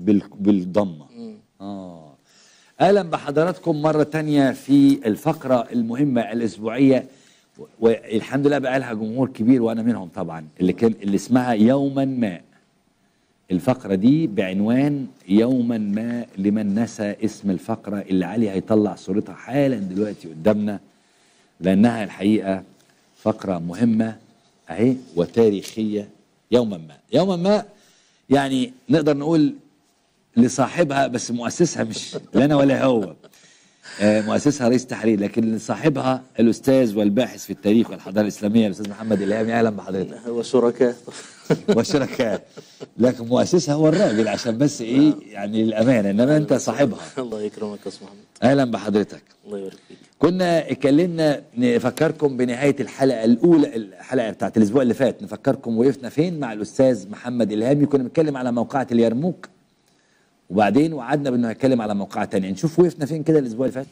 بال... بالضمه اه اهلا بحضراتكم مره تانية في الفقره المهمه الاسبوعيه و- والحمد لله بقى لها جمهور كبير وانا منهم طبعا اللي كان اللي اسمها يوما ما الفقرة دي بعنوان يوما ما لمن نسى اسم الفقرة اللي علي هيطلع صورتها حالا دلوقتي قدامنا لأنها الحقيقة فقرة مهمة أهي وتاريخية يوما ما يوما ما يعني نقدر نقول لصاحبها بس مؤسسها مش لا أنا ولا هو آه، مؤسسها رئيس تحرير لكن صاحبها الأستاذ والباحث في التاريخ والحضارة الإسلامية الأستاذ محمد إلهامي أهلا بحضرتك وشركاء وشركاء لكن مؤسسها هو الراجل عشان بس ايه يعني للامانه انما انت صاحبها الله يكرمك يا استاذ محمد اهلا بحضرتك الله يبارك فيك كنا اتكلمنا نفكركم بنهايه الحلقه الاولى الحلقه بتاعت الاسبوع اللي فات نفكركم وقفنا فين مع الاستاذ محمد الهامي كنا بنتكلم على موقعه اليرموك وبعدين وعدنا بانه هنتكلم على موقعه تانية نشوف وقفنا فين كده الاسبوع اللي فات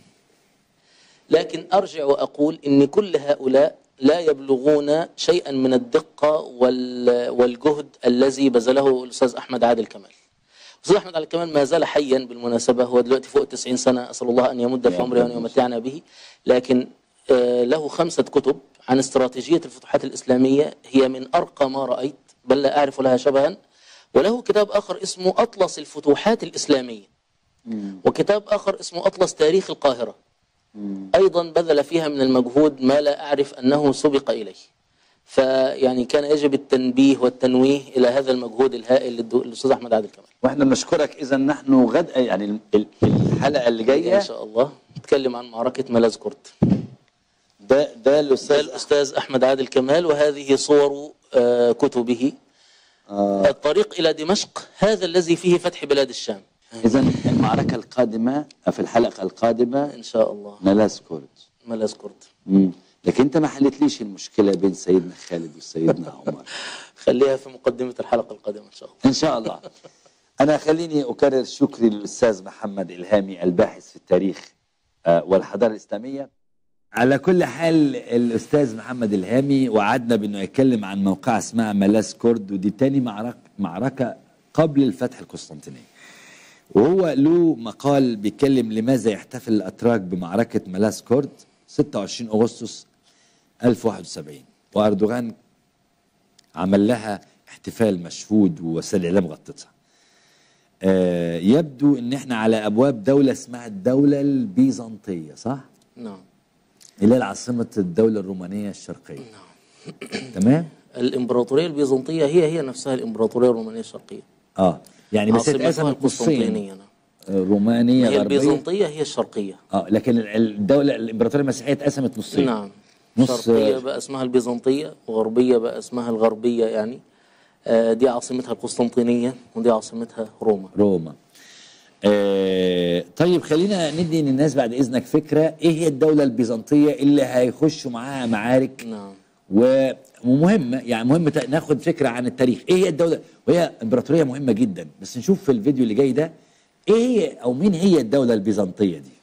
لكن ارجع واقول ان كل هؤلاء لا يبلغون شيئا من الدقه وال- والجهد الذي بذله الاستاذ احمد عادل كمال. الاستاذ احمد عادل كمال ما زال حيا بالمناسبه هو دلوقتي فوق 90 سنه اسال الله ان يمد في عمره وان يمتعنا به لكن آه، له خمسه كتب عن استراتيجيه الفتوحات الاسلاميه هي من ارقى ما رايت بل لا اعرف لها شبها وله كتاب اخر اسمه اطلس الفتوحات الاسلاميه وكتاب اخر اسمه اطلس تاريخ القاهره ايضا بذل فيها من المجهود ما لا اعرف انه سبق اليه فيعني كان يجب التنبيه والتنويه الى هذا المجهود الهائل للدو- للاستاذ احمد عادل كمال واحنا بنشكرك اذا نحن غد يعني ال- ال- الحلقه اللي جايه ان شاء الله نتكلم عن معركه ملاذ كرد ده ده ده الاستاذ الاستاذ احمد عادل كمال وهذه صور آه، كتبه آه. الطريق الى دمشق هذا الذي فيه فتح بلاد الشام اذا المعركه القادمه في الحلقه القادمه ان شاء الله ملاذ كرد ملاذ كرد مم. لكن انت ما حلتليش المشكله بين سيدنا خالد وسيدنا عمر خليها في مقدمه الحلقه القادمه ان شاء الله ان شاء الله انا خليني اكرر شكري للاستاذ محمد الهامي الباحث في التاريخ آه، والحضاره الاسلاميه على كل حال الاستاذ محمد الهامي وعدنا بانه يتكلم عن موقع اسمها ملاذ كرد ودي تاني معركه معركه قبل الفتح القسطنطينيه وهو له مقال بيتكلم لماذا يحتفل الاتراك بمعركه ملاذ كرد 26 اغسطس 1071 واردوغان عمل لها احتفال مشهود ووسائل الاعلام غطتها. آه يبدو ان احنا على ابواب دوله اسمها الدوله البيزنطيه صح؟ نعم اللي هي عاصمه الدوله الرومانيه الشرقيه. تمام؟ الامبراطوريه البيزنطيه هي هي نفسها الامبراطوريه الرومانيه الشرقيه اه يعني بس عاصمتها اتقسمت نصين القسطنطينيه نعم آه، رومانيه هي غربيه البيزنطيه هي الشرقيه اه لكن ال- الدوله الامبراطوريه المسيحيه اتقسمت نصين نعم نص- شرقيه بقى اسمها البيزنطيه وغربيه بقى اسمها الغربيه يعني آه، دي عاصمتها القسطنطينيه ودي عاصمتها روما روما آه طيب خلينا ندي للناس بعد اذنك فكره ايه هي الدوله البيزنطيه اللي هيخشوا معاها معارك نعم و- ومهمه يعني مهم تا- ناخد فكره عن التاريخ ايه هي الدوله وهي امبراطوريه مهمه جدا بس نشوف في الفيديو اللي جاي ده ايه هي او مين هي الدوله البيزنطيه دي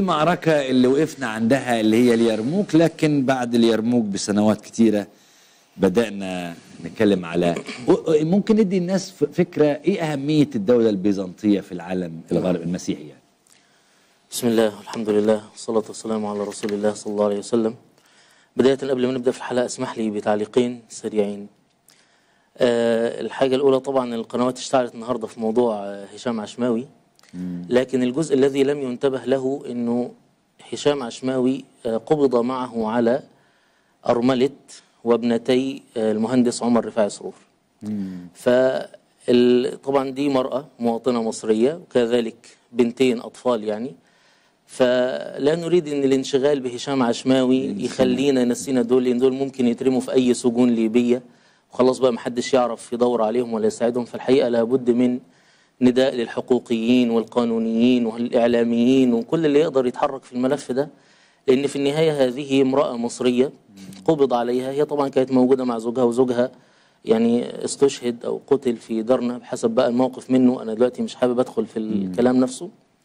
المعركة اللي وقفنا عندها اللي هي اليرموك لكن بعد اليرموك بسنوات كتيرة بدأنا نتكلم على و- ممكن ندي الناس ف- فكرة ايه أهمية الدولة البيزنطية في العالم الغربي المسيحي يعني. بسم الله والحمد لله والصلاة والسلام على رسول الله صلى الله عليه وسلم بداية قبل ما نبدأ في الحلقة اسمح لي بتعليقين سريعين أه الحاجة الأولى طبعا القنوات اشتعلت النهاردة في موضوع آه، هشام عشماوي لكن الجزء الذي لم ينتبه له أنه هشام عشماوي آه، قبض معه على أرملة وابنتي آه، المهندس عمر رفاعي سرور فطبعا دي مرأة مواطنة مصرية وكذلك بنتين أطفال يعني فلا نريد ان الانشغال بهشام عشماوي يخلينا نسينا دول لان دول ممكن يترموا في اي سجون ليبيه وخلاص بقى محدش يعرف يدور عليهم ولا يساعدهم فالحقيقه لابد من نداء للحقوقيين والقانونيين والاعلاميين وكل اللي يقدر يتحرك في الملف ده لان في النهايه هذه امراه مصريه قبض عليها هي طبعا كانت موجوده مع زوجها وزوجها يعني استشهد او قتل في درنا بحسب بقى الموقف منه انا دلوقتي مش حابب ادخل في الكلام نفسه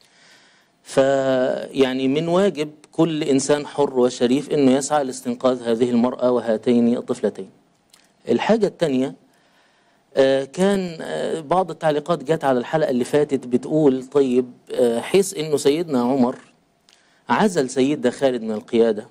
فيعني من واجب كل إنسان حر وشريف أنه يسعى لاستنقاذ هذه المرأة وهاتين الطفلتين الحاجة الثانية آه، كان آه، بعض التعليقات جت على الحلقة اللي فاتت بتقول طيب آه، حيث أنه سيدنا عمر عزل سيدنا خالد من القيادة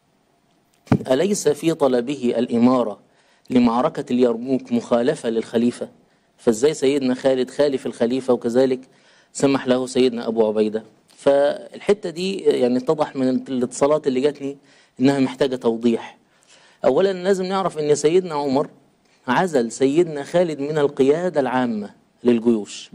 أليس في طلبه الإمارة لمعركة اليرموك مخالفة للخليفة فازاي سيدنا خالد خالف الخليفة وكذلك سمح له سيدنا أبو عبيدة فالحتة دي يعني اتضح من الاتصالات اللي جاتني إنها محتاجة توضيح أولا لازم نعرف إن سيدنا عمر عزل سيدنا خالد من القيادة العامة للجيوش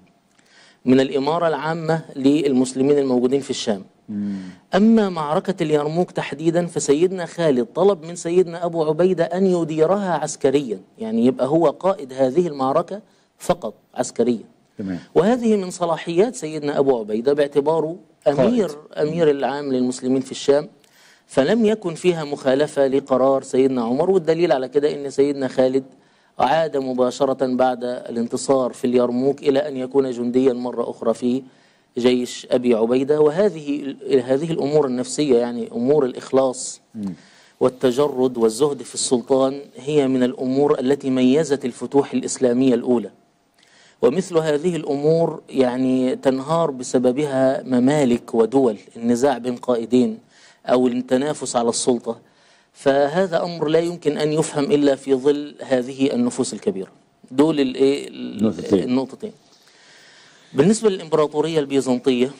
من الإمارة العامة للمسلمين الموجودين في الشام أما معركة اليرموك تحديدا فسيدنا خالد طلب من سيدنا أبو عبيدة أن يديرها عسكريا يعني يبقى هو قائد هذه المعركة فقط عسكريا تمام وهذه من صلاحيات سيدنا أبو عبيدة باعتباره أمير أمير العام للمسلمين في الشام فلم يكن فيها مخالفة لقرار سيدنا عمر والدليل على كده أن سيدنا خالد عاد مباشرة بعد الانتصار في اليرموك إلى أن يكون جنديا مرة أخرى في جيش أبي عبيدة وهذه هذه الأمور النفسية يعني أمور الإخلاص والتجرد والزهد في السلطان هي من الأمور التي ميزت الفتوح الإسلامية الأولى ومثل هذه الأمور يعني تنهار بسببها ممالك ودول النزاع بين قائدين أو التنافس على السلطة فهذا أمر لا يمكن أن يفهم إلا في ظل هذه النفوس الكبيرة دول الإيه النقطتين. النقطتين بالنسبة للإمبراطورية البيزنطية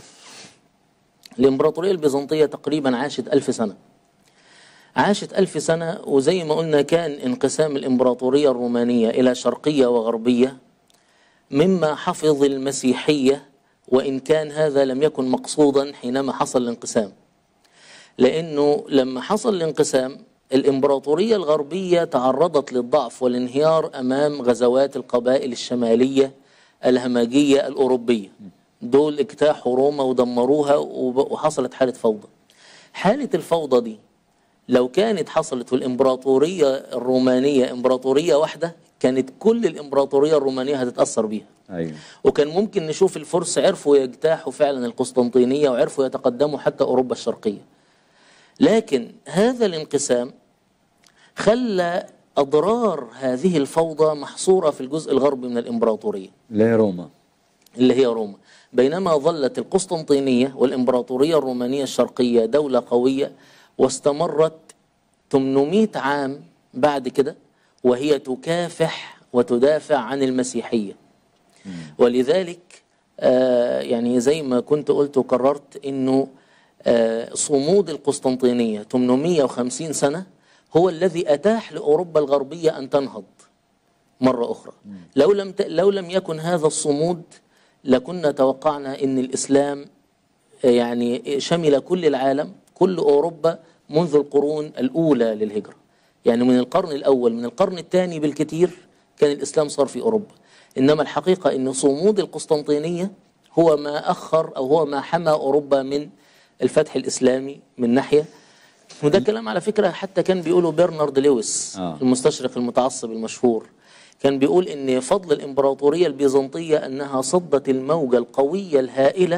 الإمبراطورية البيزنطية تقريبا عاشت ألف سنة عاشت ألف سنة وزي ما قلنا كان انقسام الإمبراطورية الرومانية إلى شرقية وغربية مما حفظ المسيحية وإن كان هذا لم يكن مقصودا حينما حصل الانقسام لأنه لما حصل الانقسام الإمبراطورية الغربية تعرضت للضعف والانهيار أمام غزوات القبائل الشمالية الهمجية الأوروبية دول اجتاحوا روما ودمروها وب- وحصلت حالة فوضى حالة الفوضى دي لو كانت حصلت في الإمبراطورية الرومانية إمبراطورية واحدة كانت كل الإمبراطورية الرومانية هتتأثر بيها ايوه وكان ممكن نشوف الفرس عرفوا يجتاحوا فعلا القسطنطينية وعرفوا يتقدموا حتى أوروبا الشرقية لكن هذا الانقسام خلى أضرار هذه الفوضى محصورة في الجزء الغربي من الإمبراطورية اللي هي روما اللي هي روما بينما ظلت القسطنطينية والإمبراطورية الرومانية الشرقية دولة قوية واستمرت 800 عام بعد كده وهي تكافح وتدافع عن المسيحية ولذلك آه يعني زي ما كنت قلت وكررت انه آه صمود القسطنطينية 850 سنة هو الذي أتاح لأوروبا الغربية أن تنهض مرة أخرى لو لم ت... لو لم يكن هذا الصمود لكنا توقعنا أن الإسلام يعني شمل كل العالم كل أوروبا منذ القرون الأولى للهجرة يعني من القرن الأول من القرن الثاني بالكثير كان الإسلام صار في أوروبا إنما الحقيقة أن صمود القسطنطينية هو ما أخر أو هو ما حمى أوروبا من الفتح الإسلامي من ناحية وده كلام على فكرة حتى كان بيقوله برنارد لويس آه. المستشرق المتعصب المشهور كان بيقول ان فضل الامبراطوريه البيزنطيه انها صدت الموجه القويه الهائله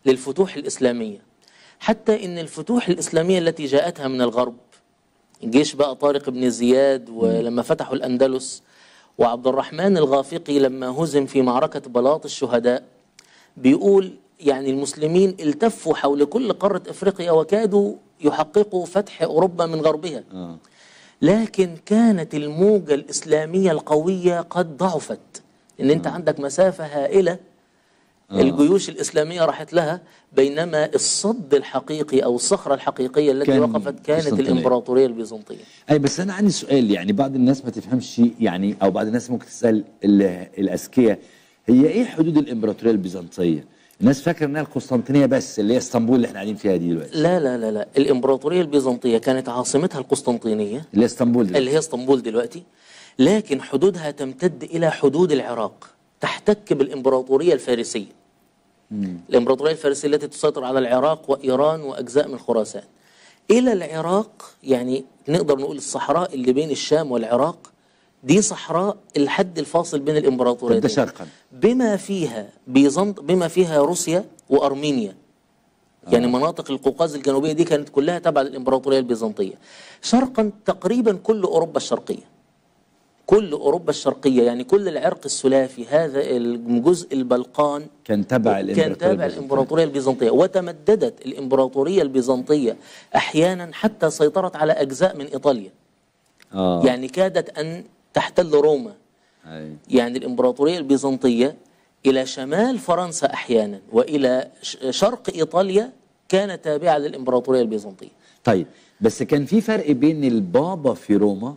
للفتوح الإسلامية حتى إن الفتوح الإسلامية التي جاءتها من الغرب جيش بقى طارق بن زياد ولما فتحوا الأندلس وعبد الرحمن الغافقي لما هزم في معركة بلاط الشهداء بيقول يعني المسلمين التفوا حول كل قارة افريقيا وكادوا يحققوا فتح اوروبا من غربها اه لكن كانت الموجة الإسلامية القوية قد ضعفت إن أنت عندك مسافة هائلة الجيوش الإسلامية راحت لها بينما الصد الحقيقي أو الصخرة الحقيقية التي كان وقفت كانت قسطنطينية. الإمبراطورية البيزنطية اي بس انا عندي سؤال يعني بعض الناس ما تفهمش يعني او بعض الناس ممكن تسال ال- الاذكياء هي ايه حدود الامبراطوريه البيزنطيه؟ الناس فاكره انها القسطنطينيه بس اللي هي اسطنبول اللي احنا قاعدين فيها دي دلوقتي لا لا لا لا الإمبراطورية البيزنطية كانت عاصمتها القسطنطينية اللي هي اسطنبول دلوقتي اللي هي اسطنبول دلوقتي لكن حدودها تمتد إلى حدود العراق تحتك بالإمبراطورية الفارسية الإمبراطورية الفارسية التي تسيطر على العراق وإيران وأجزاء من خراسان إلى العراق يعني نقدر نقول الصحراء اللي بين الشام والعراق دي صحراء الحد الفاصل بين الإمبراطوريتين ده شرقا بما فيها بيزنط بما فيها روسيا وأرمينيا يعني مناطق القوقاز الجنوبية دي كانت كلها تبع للإمبراطورية البيزنطية شرقا تقريبا كل أوروبا الشرقية كل أوروبا الشرقية يعني كل العرق السلافي هذا الجزء البلقان كان تبع كان الامبراطوريه تابع البيزنطية. الإمبراطورية البيزنطية وتمددت الإمبراطورية البيزنطية أحيانا حتى سيطرت على أجزاء من إيطاليا اه يعني كادت أن تحتل روما أي. يعني الإمبراطورية البيزنطية إلى شمال فرنسا أحيانا وإلى ش- شرق إيطاليا كانت تابعة للإمبراطورية البيزنطية طيب بس كان في فرق بين البابا في روما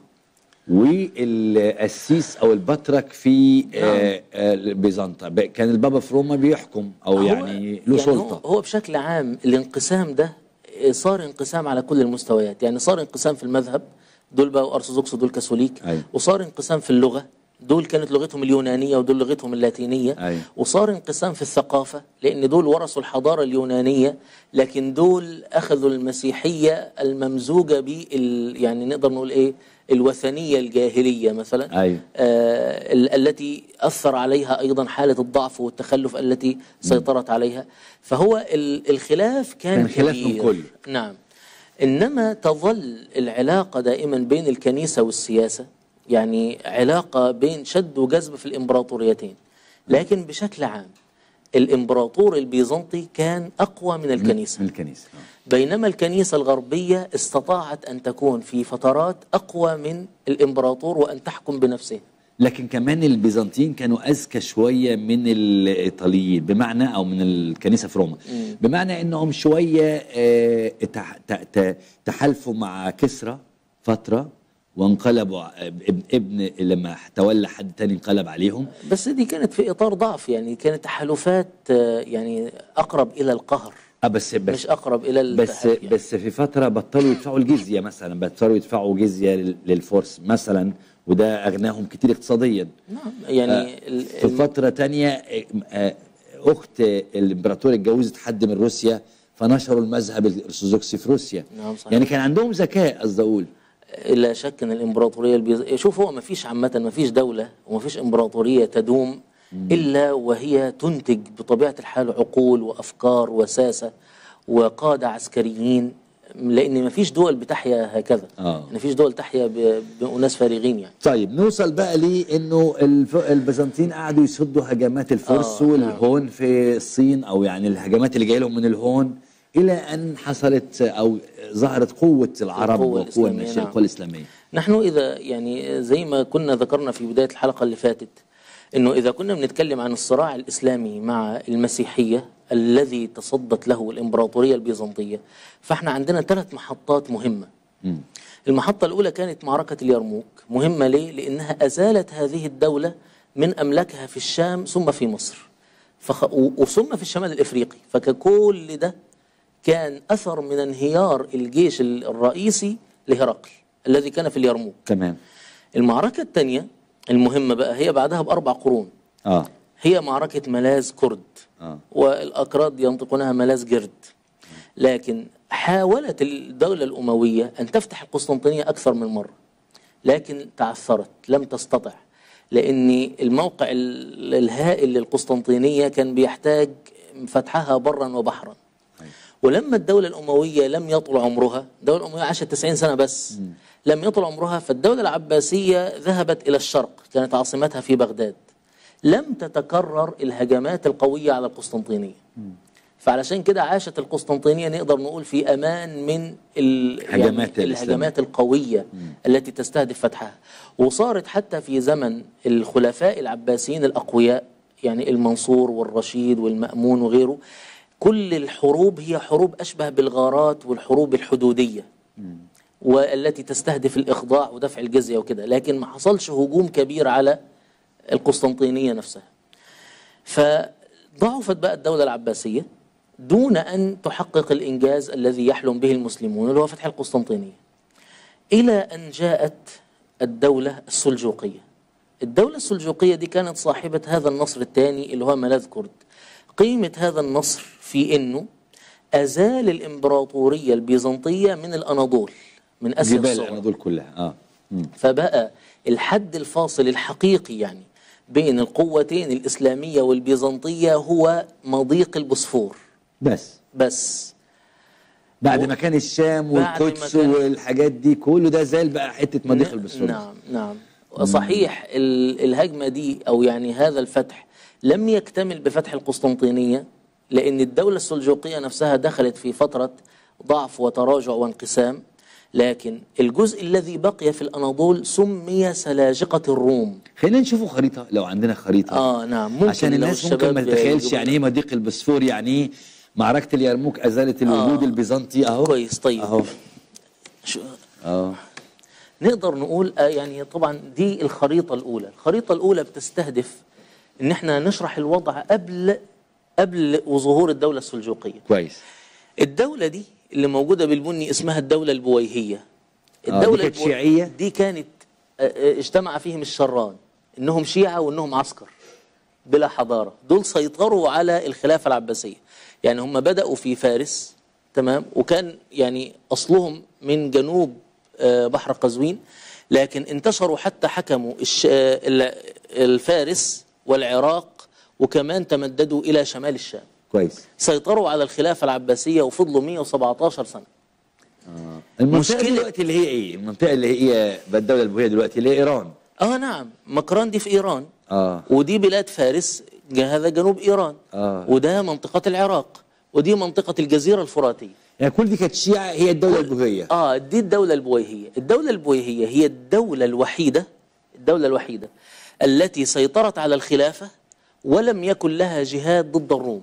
والقسيس او البطرك في آه آه بيزنطة ب- كان البابا في روما بيحكم او هو- يعني له سلطه هو, هو بشكل عام الانقسام ده صار انقسام على كل المستويات يعني صار انقسام في المذهب دول بقوا ارثوذكس ودول كاثوليك أيوة. وصار انقسام في اللغه دول كانت لغتهم اليونانيه ودول لغتهم اللاتينيه أيوة. وصار انقسام في الثقافه لان دول ورثوا الحضاره اليونانيه لكن دول اخذوا المسيحيه الممزوجه بال يعني نقدر نقول ايه الوثنيه الجاهليه مثلا أيوة. آه، ال- التي أثر عليها أيضا حالة الضعف والتخلف التي سيطرت عليها فهو ال- الخلاف كان, كان خلاف من كبير كله. نعم إنما تظل العلاقة دائما بين الكنيسة والسياسة يعني علاقة بين شد وجذب في الإمبراطوريتين لكن بشكل عام الإمبراطور البيزنطي كان أقوى من الكنيسة من الكنيسه آه. بينما الكنيسة الغربية استطاعت أن تكون في فترات أقوى من الإمبراطور وأن تحكم بنفسها لكن كمان البيزنطيين كانوا اذكى شويه من الايطاليين بمعنى او من الكنيسه في روما بمعنى انهم شويه آه، تح- ت- ت- تحالفوا مع كسرى فتره وانقلبوا ع- ابن, ابن لما تولى حد تاني انقلب عليهم بس دي كانت في إطار ضعف يعني كانت تحالفات آه، يعني أقرب إلى القهر اه بس بس مش أقرب إلى بس التحالف يعني. بس في فتره بطلوا يدفعوا الجزيه مثلا بطلوا يدفعوا جزيه لل- للفرس مثلا وده اغناهم كتير اقتصاديا نعم يعني ال- في فترة تانية آه، آه، أخت الإمبراطور اتجوزت حد من روسيا فنشروا المذهب الأرثوذكسي في روسيا نعم، صحيح. يعني كان عندهم ذكاء قصدي أقول لا شك ان الامبراطوريه البيز... شوف هو ما فيش عامه ما فيش دوله وما فيش امبراطوريه تدوم الا وهي تنتج بطبيعه الحال عقول وافكار وساسه وقاده عسكريين لان ما فيش دول بتحيا هكذا آه. ما فيش دول تحيا ب... باناس فارغين يعني طيب نوصل بقى ليه انه الف... البيزنطيين قعدوا يصدوا هجمات الفرس آه، والهون في الصين او يعني الهجمات اللي جايه لهم من الهون الى ان حصلت او ظهرت قوه العرب القوة وقوه الإسلامية، الناشئه نعم. القوه الاسلاميه نحن إذا يعني زي ما كنا ذكرنا في بداية الحلقة اللي فاتت أنه إذا كنا بنتكلم عن الصراع الإسلامي مع المسيحية الذي تصدت له الإمبراطورية البيزنطية فإحنا عندنا ثلاث محطات مهمة مم. المحطة الأولى كانت معركة اليرموك مهمة ليه؟ لأنها أزالت هذه الدولة من أملاكها في الشام ثم في مصر فخ... و- وثم في الشمال الإفريقي فككل ده كان أثر من انهيار الجيش الرئيسي لهرقل الذي كان في اليرموك تمام المعركة الثانية المهمة بقى هي بعدها بأربع قرون اه هي معركة ملاذ كرد آه. والأكراد ينطقونها ملاذ جرد لكن حاولت الدولة الأموية أن تفتح القسطنطينية أكثر من مرة لكن تعثرت لم تستطع لأن الموقع ال- الهائل للقسطنطينية كان بيحتاج فتحها برا وبحرا أيوة. ولما الدولة الأموية لم يطول عمرها الدولة الأموية عاشت 90 سنة بس لم يطول عمرها فالدولة العباسية ذهبت إلى الشرق كانت عاصمتها في بغداد لم تتكرر الهجمات القوية على القسطنطينية فعلشان كده عاشت القسطنطينية نقدر نقول في أمان من ال- هجمات يعني الإسلام. الهجمات القوية التي تستهدف فتحها وصارت حتى في زمن الخلفاء العباسيين الأقوياء يعني المنصور والرشيد والمأمون وغيره كل الحروب هي حروب أشبه بالغارات والحروب الحدودية والتي تستهدف الإخضاع ودفع الجزية وكده لكن ما حصلش هجوم كبير على القسطنطينية نفسها فضعفت بقى الدولة العباسية دون أن تحقق الإنجاز الذي يحلم به المسلمون اللي هو فتح القسطنطينية إلى أن جاءت الدولة السلجوقية الدولة السلجوقية دي كانت صاحبة هذا النصر الثاني اللي هو ملاذ كرد قيمة هذا النصر في أنه أزال الإمبراطورية البيزنطية من الأناضول من آسيا جبال الصغرى الاناضول كلها اه مم. فبقى الحد الفاصل الحقيقي يعني بين القوتين الإسلامية والبيزنطية هو مضيق البوسفور بس بس بعد ما كان الشام بعد ما والقدس كان- والحاجات دي كله ده زال بقى حته مضيق ن- البسفور نعم نعم صحيح ال- الهجمة دي أو يعني هذا الفتح لم يكتمل بفتح القسطنطينية لأن الدولة السلجوقية نفسها دخلت في فترة ضعف وتراجع وانقسام لكن الجزء الذي بقي في الأناضول سمي سلاجقة الروم خلينا نشوفوا خريطه لو عندنا خريطه آه نعم ممكن عشان لو الناس ممكن ما الشباب تتخيلش يجيبوا يعني ايه مضيق البسفور يعني ايه معركه اليرموك ازالت الوجود آه. البيزنطي اهو كويس طيب اهو شو- اه نقدر نقول آه، يعني طبعا دي الخريطة الأولى الخريطة الأولى بتستهدف إن احنا نشرح الوضع قبل قبل ظهور الدولة السلجوقية كويس الدولة دي اللي موجودة بالبني اسمها الدولة البويهية دي كانت شيعية؟ دي كانت آه، آه، اجتمع فيهم الشران انهم شيعة وانهم عسكر بلا حضارة دول سيطروا على الخلافة العباسية يعني هم بدأوا في فارس تمام وكان يعني أصلهم من جنوب آه، بحر قزوين لكن انتشروا حتى حكموا الش- آه، ال- الفارس والعراق وكمان تمددوا إلى شمال الشام كويس سيطروا على الخلافة العباسية وفضلوا 117 سنة المنطقه مشكلة- دلوقتي اللي هي ايه المنطقه اللي هي بقى الدوله البويهيه دلوقتي اللي هي ايران اه نعم مكران دي في ايران اه ودي بلاد فارس جا- هذا جنوب ايران آه. وده منطقة العراق ودي منطقة الجزيرة الفراتية يعني كل دي كانت شيعه هي الدوله البويهيه اه دي الدولة البويهية الدولة البويهية هي الدولة الوحيدة الدولة الوحيدة التي سيطرت على الخلافة ولم يكن لها جهاد ضد الروم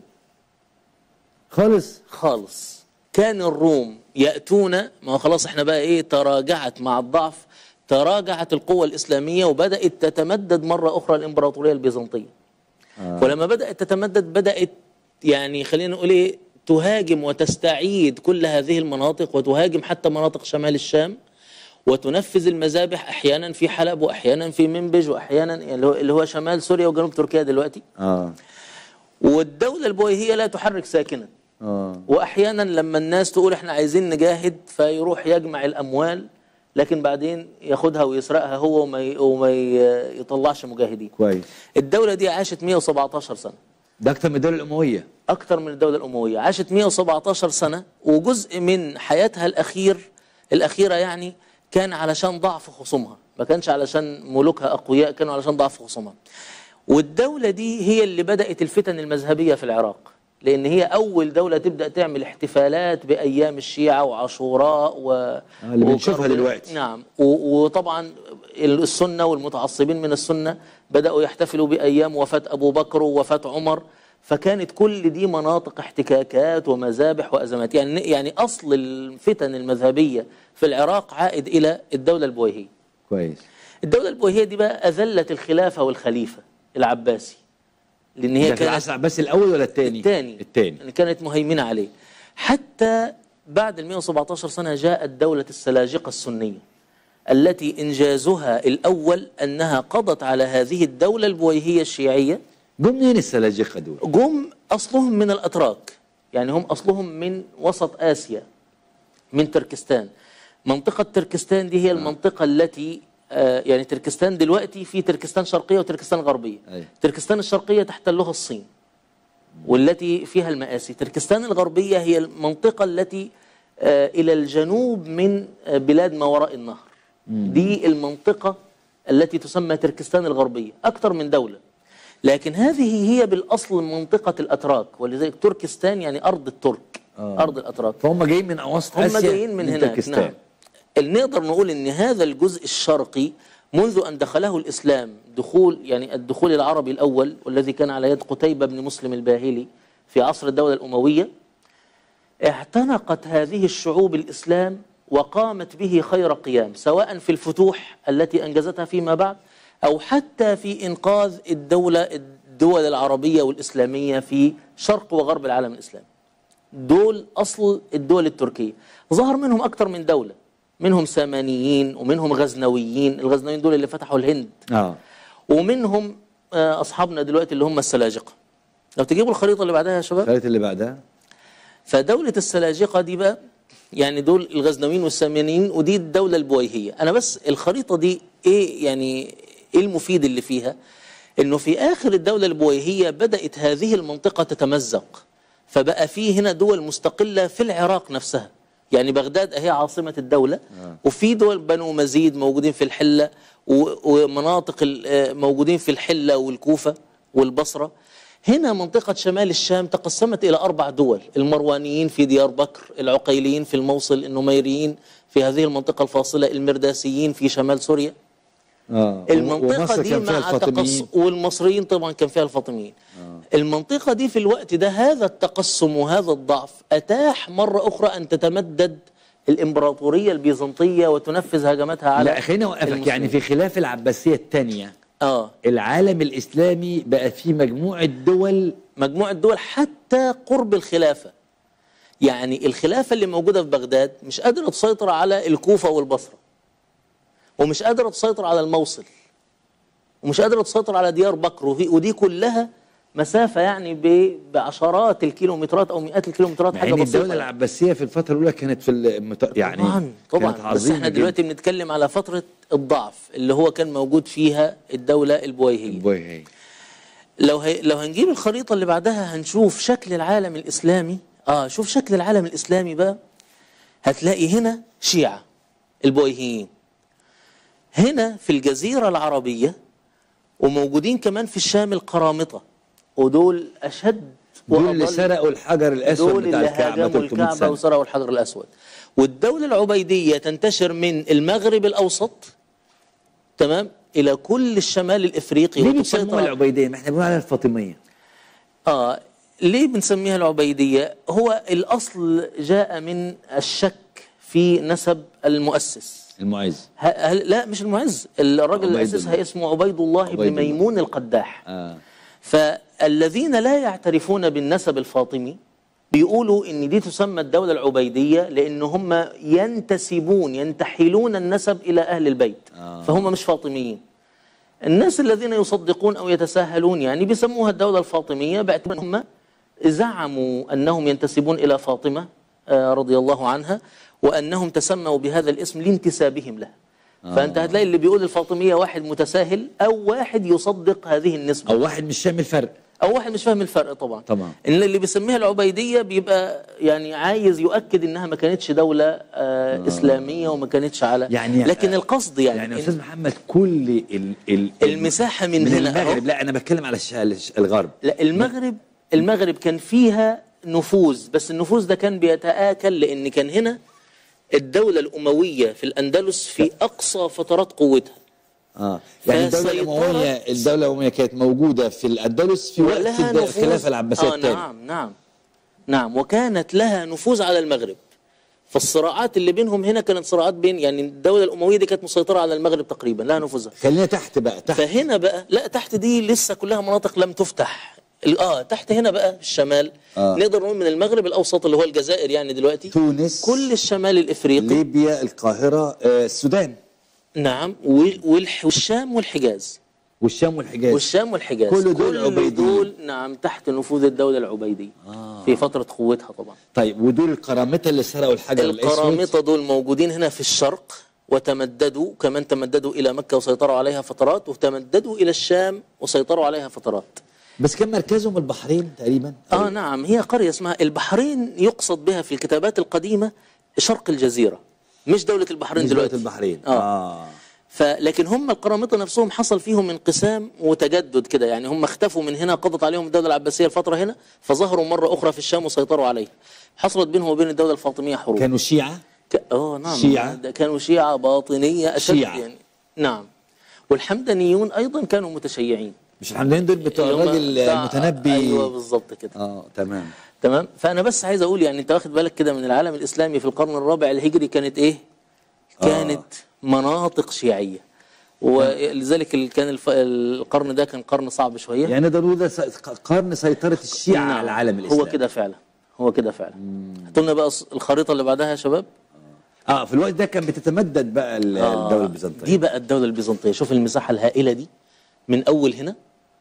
خالص خالص كان الروم يأتون ما هو خلاص احنا بقى ايه تراجعت مع الضعف تراجعت القوة الإسلامية وبدأت تتمدد مرة أخرى الإمبراطورية البيزنطية آه. ولما بدأت تتمدد بدأت يعني خلينا نقول ايه تهاجم وتستعيد كل هذه المناطق وتهاجم حتى مناطق شمال الشام وتنفذ المذابح احيانا في حلب واحيانا في منبج واحيانا اللي هو- اللي هو شمال سوريا وجنوب تركيا دلوقتي اه والدولة البويهية لا تحرك ساكنا اه واحيانا لما الناس تقول احنا عايزين نجاهد فيروح يجمع الاموال لكن بعدين ياخدها ويسرقها هو وما ي- وما ي- يطلعش مجاهدين كويس الدولة دي عاشت 117 سنة ده اكتر من الدوله الامويه أكثر من الدولة الأموية عاشت 117 سنة وجزء من حياتها الأخير الأخيرة يعني كان علشان ضعف خصومها ما كانش علشان ملوكها أقوياء كانوا علشان ضعف خصومها والدولة دي هي اللي بدأت الفتن المذهبية في العراق لأن هي أول دولة تبدأ تعمل احتفالات بأيام الشيعة وعاشوراء و... اللي بنشوفها وكربلاء. دلوقتي. نعم و- وطبعا السنة والمتعصبين من السنة بدأوا يحتفلوا بأيام وفاة أبو بكر ووفاة عمر فكانت كل دي مناطق احتكاكات ومذابح وأزمات يعني يعني أصل الفتن المذهبية في العراق عائد إلى الدولة البويهية كويس الدولة البويهية دي بقى أذلت الخلافة والخليفة العباسي لأن هي ده في كانت العصر العباسي الاول ولا الثاني الثاني الثاني اللي كانت مهيمنة عليه حتى بعد ال 117 سنة جاءت دولة السلاجقة السنية التي إنجازها الأول أنها قضت على هذه الدولة البويهية الشيعية جم منين السلاجقه دول جم أصلهم من الأتراك يعني هم أصلهم من وسط آسيا من تركستان منطقة تركستان دي هي المنطقة التي آه، يعني تركستان دلوقتي في تركستان شرقية وتركستان غربية أيوة. تركستان الشرقية تحتلها الصين والتي فيها المآسي تركستان الغربية هي المنطقة التي آه، إلى الجنوب من آه، بلاد ما وراء النهر دي المنطقة التي تسمى تركستان الغربية أكثر من دولة لكن هذه هي بالأصل منطقة الأتراك ولذلك تركستان يعني أرض الترك آه. أرض الأتراك فهم جايين من اوسط هم اسيا جايين من هناك تركستان. نعم اللي نقدر نقول ان هذا الجزء الشرقي منذ ان دخله الاسلام دخول يعني الدخول العربي الاول والذي كان على يد قتيبة بن مسلم الباهلي في عصر الدولة الاموية اعتنقت هذه الشعوب الاسلام وقامت به خير قيام سواء في الفتوح التي انجزتها فيما بعد او حتى في انقاذ الدولة الدول العربية والاسلامية في شرق وغرب العالم الاسلامي دول أصل الدول التركية ظهر منهم أكثر من دولة منهم سامانيين ومنهم غزنويين الغزنويين دول اللي فتحوا الهند اه ومنهم آه، أصحابنا دلوقتي اللي هم السلاجقة لو تجيبوا الخريطة اللي بعدها يا شباب الخريطه اللي بعدها فدولة السلاجقة دي بقى يعني دول الغزنويين والسامانيين ودي الدولة البويهية أنا بس الخريطة دي إيه يعني إيه المفيد اللي فيها إنه في آخر الدولة البويهية بدأت هذه المنطقة تتمزق فبقى في هنا دول مستقلة في العراق نفسها يعني بغداد أهي عاصمة الدولة وفي دول بنو مزيد موجودين في الحلة و- ومناطق ال- آه، موجودين في الحلة والكوفة والبصرة هنا منطقة شمال الشام تقسمت إلى أربع دول المروانيين في ديار بكر العقيليين في الموصل النميريين في هذه المنطقة الفاصلة المرداسيين في شمال سوريا اه المنطقة ومصر دي كان فيها مع الفاطميين تقص والمصريين طبعا كان فيها الفاطميين المنطقة دي في الوقت ده هذا التقسم وهذا الضعف أتاح مرة أخرى أن تتمدد الإمبراطورية البيزنطية وتنفذ هجماتها على لا خليني اوقفك المسلمين. يعني في خلاف العباسيه الثانيه آه العالم الاسلامي بقى فيه مجموعه دول مجموعة دول حتى قرب الخلافة يعني الخلافة اللي موجودة في بغداد مش قادرة تسيطر على الكوفة والبصرة ومش قادرة تسيطر على الموصل ومش قادرة تسيطر على ديار بكر وفي- ودي كلها مسافة يعني ب- بعشرات الكيلومترات أو مئات الكيلومترات مع حاجة ان بسيطة الدوله العباسيه في الفتره الاولى كانت في المت... يعني طبعا طبعا كانت بس عظيمة احنا جداً. دلوقتي بنتكلم على فترة الضعف اللي هو كان موجود فيها الدولة البويهية بوي هي. لو هي لو هنجيب الخريطة اللي بعدها هنشوف شكل العالم الإسلامي اه شوف شكل العالم الإسلامي بقى هتلاقي هنا شيعة البويهيين هنا في الجزيرة العربية وموجودين كمان في الشام القرامطة ودول أشد دول اللي وأضل سرقوا الحجر الاسود دول بتاع اللي الكعبه هاجموا 300 الكعبة سنه وسرقوا الحجر الأسود والدولة العبيدية تنتشر من المغرب الأوسط تمام إلى كل الشمال الإفريقي ليه وتسيطر بيسموها العبيديه ما احنا بنقول عليها الفاطميه آه ليه بنسميها العبيدية هو الأصل جاء من الشك في نسب المؤسس المعز ه- هل لا مش المعز الراجل اللي عبيد أسسها الله. اسمه عبيد الله عبيد بن الله. ميمون القداح اه فالذين لا يعترفون بالنسب الفاطمي بيقولوا ان دي تسمى الدولة العبيدية لان هم ينتسبون ينتحلون النسب الى اهل البيت آه. فهم مش فاطميين الناس الذين يصدقون او يتساهلون يعني بيسموها الدولة الفاطمية باعتبار ان هم زعموا انهم ينتسبون الى فاطمة آه، رضي الله عنها وانهم تسموا بهذا الاسم لانتسابهم لها فانت هتلاقي اللي بيقول الفاطمية واحد متساهل او واحد يصدق هذه النسبة او واحد مش فاهم الفرق او واحد مش فاهم الفرق طبعا طبعا. ان اللي بيسميها العبيديه بيبقى يعني عايز يؤكد انها ما كانتش دوله آه آه. اسلاميه وما كانتش على يعني لكن القصد يعني, يعني يا إن استاذ محمد كل ال ال المساحة من من هنا المغرب أهو. لا انا بتكلم على الش... الش- الغرب لا المغرب المغرب كان فيها نفوذ بس النفوذ ده كان بيتآكل لان كان هنا الدوله الامويه في الاندلس في اقصى فترات قوتها اه يعني الدوله فسيطرت- الامويه الدوله الامويه كانت موجوده في الاندلس في وقت ولها الد- نفوذ الخلافه العباسيه آه الثانيه نعم نعم نعم وكانت لها نفوذ على المغرب فالصراعات اللي بينهم هنا كانت صراعات بين يعني الدولة الأموية دي كانت مسيطرة على المغرب تقريبا لها نفوذها خلينا تحت بقى تحت فهنا بقى لا تحت دي لسه كلها مناطق لم تفتح ال- اه تحت هنا بقى الشمال آه. آه. نقدر نقول من المغرب الأوسط اللي هو الجزائر يعني دلوقتي تونس كل الشمال الإفريقي ليبيا القاهره آه السودان نعم وال- والح- والشام والحجاز والشام والحجاز والشام والحجاز كل دول عبيديين. دول نعم تحت نفوذ الدولة العبيدية آه. في فترة قوتها طبعا طيب ودول القرامطه اللي سرقوا الحجر الاسود القرامطة دول موجودين هنا في الشرق وتمددوا كمان تمددوا إلى مكة وسيطروا عليها فترات وتمددوا إلى الشام وسيطروا عليها فترات بس كان مركزهم البحرين تقريبا اه نعم هي قرية اسمها البحرين يقصد بها في الكتابات القديمة شرق الجزيرة مش دولة البحرين مش دولة دلوقتي البحرين آه. آه. فلكن هم القرامطة نفسهم حصل فيهم انقسام وتجدد كده يعني هم اختفوا من هنا قضت عليهم الدولة العباسية الفترة هنا فظهروا مرة أخرى في الشام وسيطروا عليها حصلت بينهم وبين الدولة الفاطمية حروب كانوا شيعة ك... اه نعم شيعة؟ ده كانوا شيعة باطنية أشد شيعة. يعني نعم والحمدانيون أيضا كانوا متشيعين مش الحمدانيين دول بتوع اللي هم الراجل بتاع- المتنبي أيوه بالظبط كده اه تمام تمام فانا بس عايز اقول يعني انت واخد بالك كده من العالم الاسلامي في القرن الرابع الهجري كانت ايه كانت آه. مناطق شيعيه ولذلك ال- كان الف... القرن ده كان قرن صعب شويه يعني ضروري ده س- قرن سيطرة الشيعة نعم. على العالم الإسلامي هو كده فعلا هو كده فعلا هاتوا لنا بقى الص- الخريطه اللي بعدها يا شباب اه في الوقت ده كان بتتمدد بقى ال- آه، الدولة البيزنطية دي بقى الدوله البيزنطيه شوف المساحه الهائله دي من اول هنا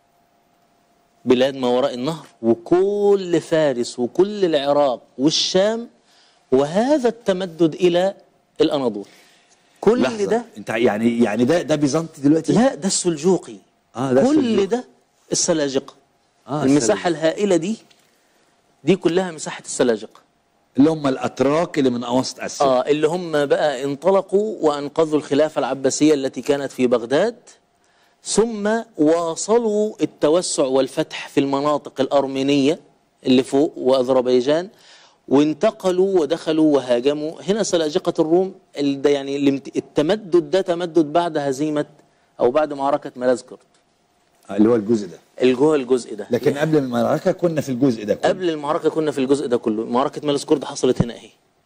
بلاد ما وراء النهر وكل فارس وكل العراق والشام وهذا التمدد الى الاناضول كل لحظة. ده انت يعني يعني ده ده بيزنطي دلوقتي لا ده السلجوقي آه، ده كل السلجوقي. ده السلاجقه آه، المساحه السلاجقة. الهائله دي دي كلها مساحه السلاجقه اللي هم الاتراك اللي من اواسط اسيا اه اللي هم بقى انطلقوا وانقذوا الخلافه العباسيه التي كانت في بغداد ثم واصلوا التوسع والفتح في المناطق الارمينيه اللي فوق واذربيجان وانتقلوا ودخلوا وهاجموا هنا سلاجقه الروم ال- ده يعني الامت- التمدد ده تمدد بعد هزيمه او بعد معركه ملازكرت آه، اللي هو الجزء ده الجوه الجزء ده لكن قبل المعركة كنا في الجزء ده كله. قبل المعركه كنا في الجزء ده كله معركه ملازكرت حصلت هنا اهي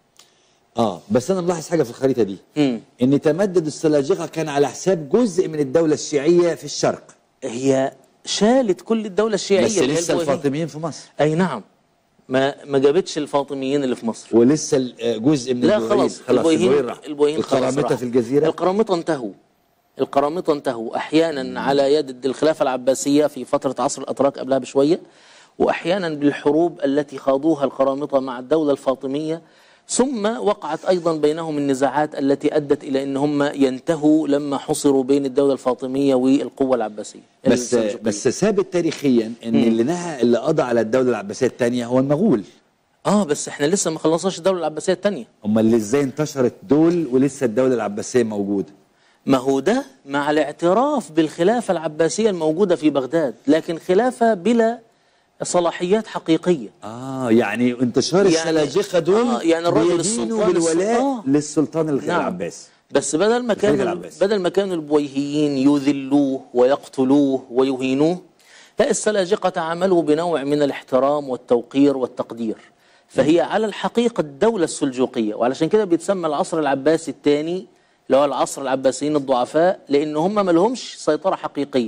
اه بس انا ملاحظ حاجة في الخريطة دي مم. ان تمدد السلاجقة كان على حساب جزء من الدولة الشيعية في الشرق هي شالت كل الدولة الشيعية بس اللي هي لسه البويهية. الفاطميين في مصر أي نعم ما ما جابتش الفاطميين اللي في مصر ولسه ال- آه، جزء من لا البويهيين. خلاص البويهيين البويهين راح. البويهين خلاص القرامطة راحوا. في الجزيرة القرامطة انتهوا القرامطة انتهوا أحيانا على يد الخلافة العباسية في فترة عصر الأتراك قبلها بشوية وأحيانا بالحروب التي خاضوها القرامطة مع الدولة الفاطمية ثم وقعت أيضا بينهم النزاعات التي أدت إلى أن هم ينتهوا لما حصروا بين الدولة الفاطمية والقوة العباسية بس السلجوقية. بس ثابت تاريخيا ان اللي نهى اللي قضى على الدولة العباسية الثانية هو المغول اه بس احنا لسه ما خلصناش الدوله العباسيه الثانيه هم اللي ازاي انتشرت دول ولسه الدولة العباسية موجودة ما هو ده مع الاعتراف بالخلافه العباسيه الموجوده في بغداد لكن خلافه بلا صلاحيات حقيقيه اه يعني انتشار يعني- السلاجقة دول آه، يعني الراجل بيدينوا السلطان بالولاء آه. للسلطان الخ- نعم. العباسي بس بدل ما الخليفة كانوا العباسي. بدل ما كانوا البويهيين يذلوه ويقتلوه ويهينوه لا السلاجقه تعاملوا بنوع من الاحترام والتوقير والتقدير فهي على الحقيقه الدوله السلجوقيه وعلشان كده بيتسمى العصر العباسي الثاني اللي هو العصر العباسيين الضعفاء لان هم ما لهمش سيطره حقيقيه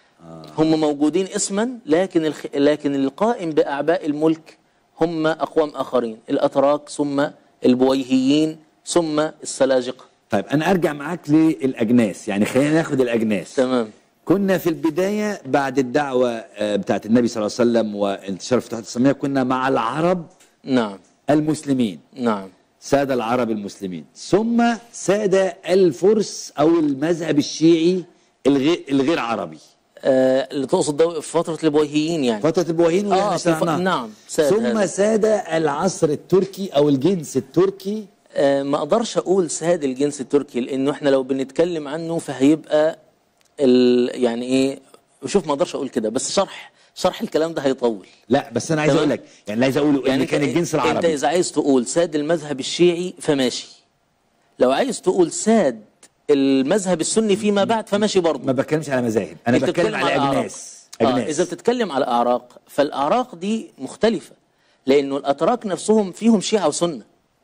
هم موجودين اسما لكن الخ... لكن القائم باعباء الملك هم اقوام اخرين الاتراك ثم البويهيين ثم السلاجقه طيب انا ارجع معاك للاجناس يعني خلينا ناخد الاجناس تمام كنا في البداية بعد الدعوة آه، بتاعت النبي صلى الله عليه وسلم وانتشار الفتوحات الإسلامية كنا مع العرب نعم المسلمين نعم سادة العرب المسلمين ثم سادة الفرس أو المذهب الشيعي الغير, الغير عربي آه اللي تقصد ده في فتره البويهيين يعني فترة البوهين واللي آه، احنا في ف- شرحناها نعم، ساد ثم هذا. سادة العصر التركي أو الجنس التركي آه ما اقدرش اقول ساد الجنس التركي لانه احنا لو بنتكلم عنه فهيبقى ال يعني ايه شوف ما اقدرش اقول كده بس شرح شرح الكلام ده هيطول لا بس أنا عايز تمام. أقول لك يعني اللي عايز أقوله يعني أنت- كان الجنس انت العربي اذا عايز تقول ساد المذهب الشيعي فماشي لو عايز تقول ساد المذهب السني فيما بعد فماشي برضه ما بتكلمش على مذاهب أنا أنت بتكلم بتتكلم على على أعراق. أجناس آه أجناس إذا بتتكلم على أعراق فالأعراق دي مختلفة لأنه الأتراك نفسهم فيهم شيعة وسنة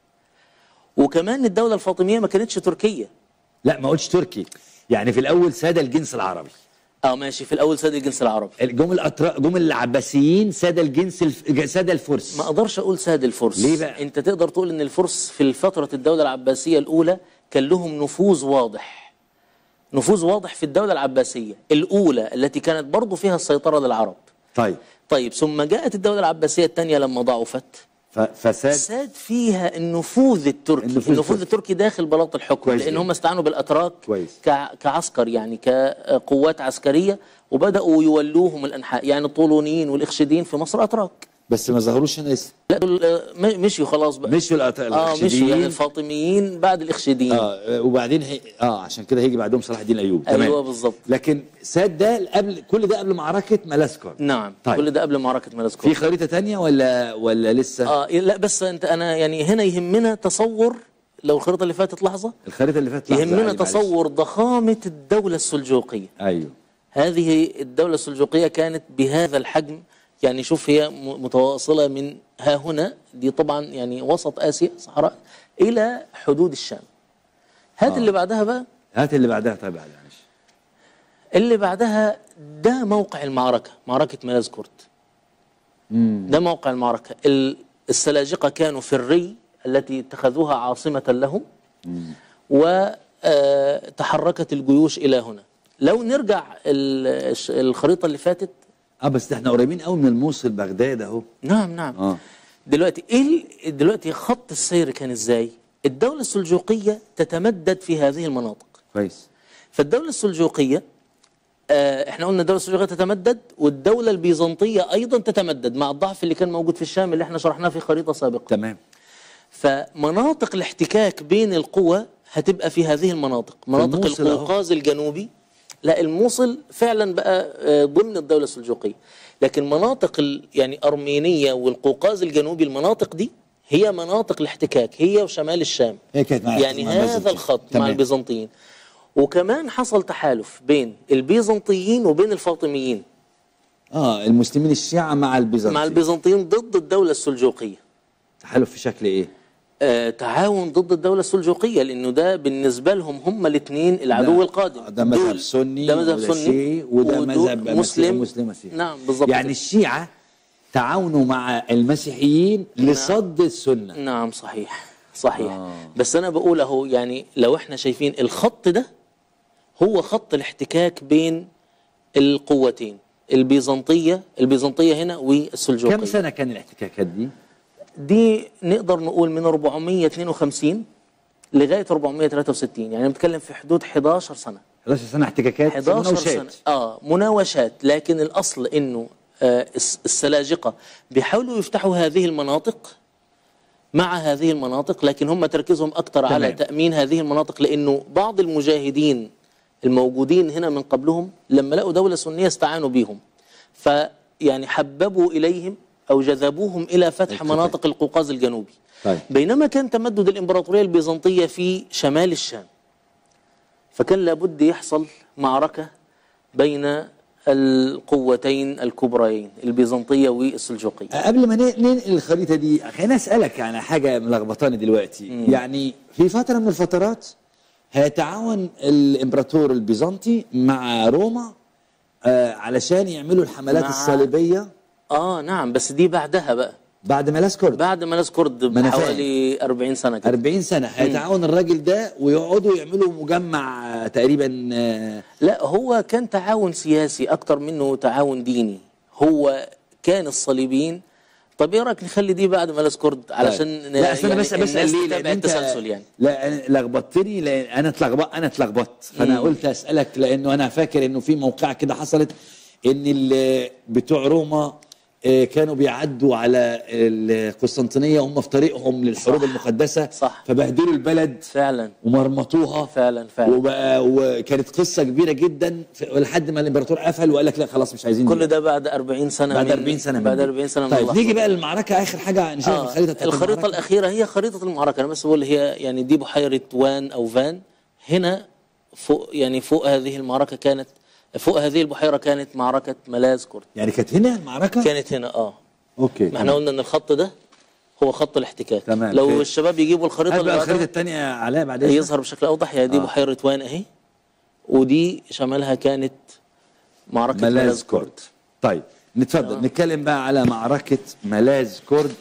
وكمان الدولة الفاطمية ما كانتش تركية لا ما قلتش تركي يعني في الأول سادة الجنس العربي اه ماشي في الأول ساد الجنس العربي جم الأتراك جم العباسيين سادة الجنس الف... سادة الفرس ما أقدرش أقول ساد الفرس ليه بقى؟ أنت تقدر تقول إن الفرس في فترة الدولة العباسية الأولى كان لهم نفوذ واضح نفوذ واضح في الدولة العباسية الأولى التي كانت برضو فيها السيطرة للعرب طيب طيب ثم جاءت الدولة العباسية الثانية لما ضعفت ف- فساد ساد فيها النفوذ التركي النفوذ النفوذ, التركي. التركي داخل بلاط الحكم كويس لان جدا. هم استعانوا بالاتراك كويس. كع- كعسكر يعني كقوات عسكريه وبداوا يولوهم الانحاء يعني الطولونيين والاخشديين في مصر اتراك بس ما ظهروش هنا لسه لا دول آه، م- مشيوا خلاص بقى مشوا الأط- اه مشوا يعني الخشديين الفاطميين بعد الاخشديين اه وبعدين هي اه عشان كده هيجي بعدهم صلاح الدين الايوبي تمام ايوه بالظبط لكن ساد ده قبل كل ده قبل معركه ملاسكر نعم طيب. كل ده قبل معركه ملازكور في خريطه تانية ولا ولا لسه اه لا بس انت انا يعني هنا يهمنا تصور لو الخريطه اللي فاتت لحظه الخريطه اللي فاتت لحظة، يهمنا علي، معلش. تصور ضخامه الدوله السلجوقيه ايوه هذه الدولة السلجوقية كانت بهذا الحجم يعني شوف هي م- متواصلة من ها هنا دي طبعا يعني وسط آسيا صحراء إلى حدود الشام هذه آه. اللي بعدها بقى هات اللي بعدها طيب علي معلش اللي بعدها ده موقع المعركة معركة ملازكورت ده موقع المعركة ال- السلاجقة كانوا في الري التي اتخذوها عاصمة لهم وتحركت الجيوش إلى هنا لو نرجع ال- الش- الخريطة اللي فاتت اه بس ده احنا قريبين قوي من الموصل بغداد اهو نعم نعم اه دلوقتي ايه ال- دلوقتي خط السير كان ازاي الدولة السلجوقية تتمدد في هذه المناطق كويس فالدولة السلجوقية آه احنا قلنا الدولة السلجوقية تتمدد والدولة البيزنطية ايضا تتمدد مع الضعف اللي كان موجود في الشام اللي احنا شرحناه في خريطة سابقة تمام فمناطق الاحتكاك بين القوى هتبقى في هذه المناطق مناطق الموصل أهو. القوقاز الجنوبي لا الموصل فعلا بقى آه، ضمن الدولة السلجوقية لكن مناطق ال- يعني أرمينية والقوقاز الجنوبي المناطق دي هي مناطق الاحتكاك هي وشمال الشام هي كانت مع يعني مع هذا البيزنطيين. الخط مع تمام. البيزنطيين وكمان حصل تحالف بين البيزنطيين وبين الفاطميين اه المسلمين الشيعة مع البيزنطيين مع البيزنطيين ضد الدولة السلجوقية تحالف في شكل ايه؟ آه، تعاون ضد الدولة السلجوقية لأنه ده بالنسبة لهم هم الاثنين العدو ده- القادم ده مذهب دول- سني ده مذهب وده سني شيعي وده ودول مذهب مسيحي مسلم مسلم مسيحي نعم بالضبط يعني كده. الشيعة تعاونوا مع المسيحيين لصد السنة نعم صحيح صحيح آه. آه. بس أنا بقول أهو يعني لو إحنا شايفين الخط ده هو خط الاحتكاك بين القوتين البيزنطية البيزنطية هنا والسلجوقية كم سنة كان الاحتكاكات دي؟ دي نقدر نقول من 452 لغاية 463 يعني بنتكلم في حدود 11 سنة 11 سنة احتكاكات 11 مناوشات. سنة اه مناوشات لكن الأصل إنه آه الس- السلاجقة بيحاولوا يفتحوا هذه المناطق مع هذه المناطق لكن هم تركيزهم أكثر على تمام. تأمين هذه المناطق لأنه بعض المجاهدين الموجودين هنا من قبلهم لما لقوا دولة سنية استعانوا بيهم فيعني حببوا إليهم أو جذبوهم إلى فتح القطع. مناطق القوقاز الجنوبي طيب. بينما كان تمدد الإمبراطورية البيزنطية في شمال الشام فكان لابد يحصل معركة بين القوتين الكبريين البيزنطية والسلجوقية قبل ما ن- ننقل الخريطة دي خليني أسألك على حاجة ملخبطاني دلوقتي يعني في فترة من الفترات هيتعاون الإمبراطور البيزنطي مع روما آه علشان يعملوا الحملات مع- الصليبية آه نعم بس دي بعدها بقى بعد ما لاسكورد بعد ما نذكرد ما أنا فاهم. بحوالي 40 سنة كده 40 سنة هيتعاون الراجل ده ويقعدوا يعملوا مجمع آه، تقريبا آه، لا هو كان تعاون سياسي أكتر منه تعاون ديني هو كان الصليبيين طب ايه رايك نخلي دي بعد ما نذكر علشان ن- لا أصل انا بس بس الناس ليه تتابع لان انت التسلسل يعني لا أنا لخبطتني لان انا اتلخبط انا اتلخبطت فانا قلت اسالك لانه انا فاكر انه في موقعه كده حصلت ان ال- بتوع روما آه، كانوا بيعدوا على القسطنطينية وهم في طريقهم للحروب صح. المقدسة صح. فبهدلوا البلد فعلا ومرمطوها فعلا فعلا وبقى وكانت قصة كبيرة جدا ف- لحد ما الامبراطور قفل وقال لك لا خلاص مش عايزين كل دي. ده بعد 40 سنه بعد من 40 سنة من بعد دي. 40 سنه من طيب اللحظة. نيجي بقى للمعركة آخر حاجة نشوف آه الخريطة بتاعت الخريطة المعركة. الأخيرة هي خريطة المعركة أنا بس بقول هي يعني دي بحيرة وان أو فان هنا فوق يعني فوق هذه المعركة كانت فوق هذه البحيرة كانت معركة ملاذ كرد يعني كانت هنا المعركة كانت هنا اه اوكي ما احنا قلنا ان الخط ده هو خط الاحتكاك تمام، لو خير. الشباب يجيبوا الخريطة هات اللي بقى بعدها الخريطة الثانية علاء بعدين يظهر بشكل أوضح هي دي آه. بحيرة وان أهي ودي شمالها كانت معركة ملاذ ملاذ كرد طيب نتفضل نتكلم بقى على معركة ملاذ كرد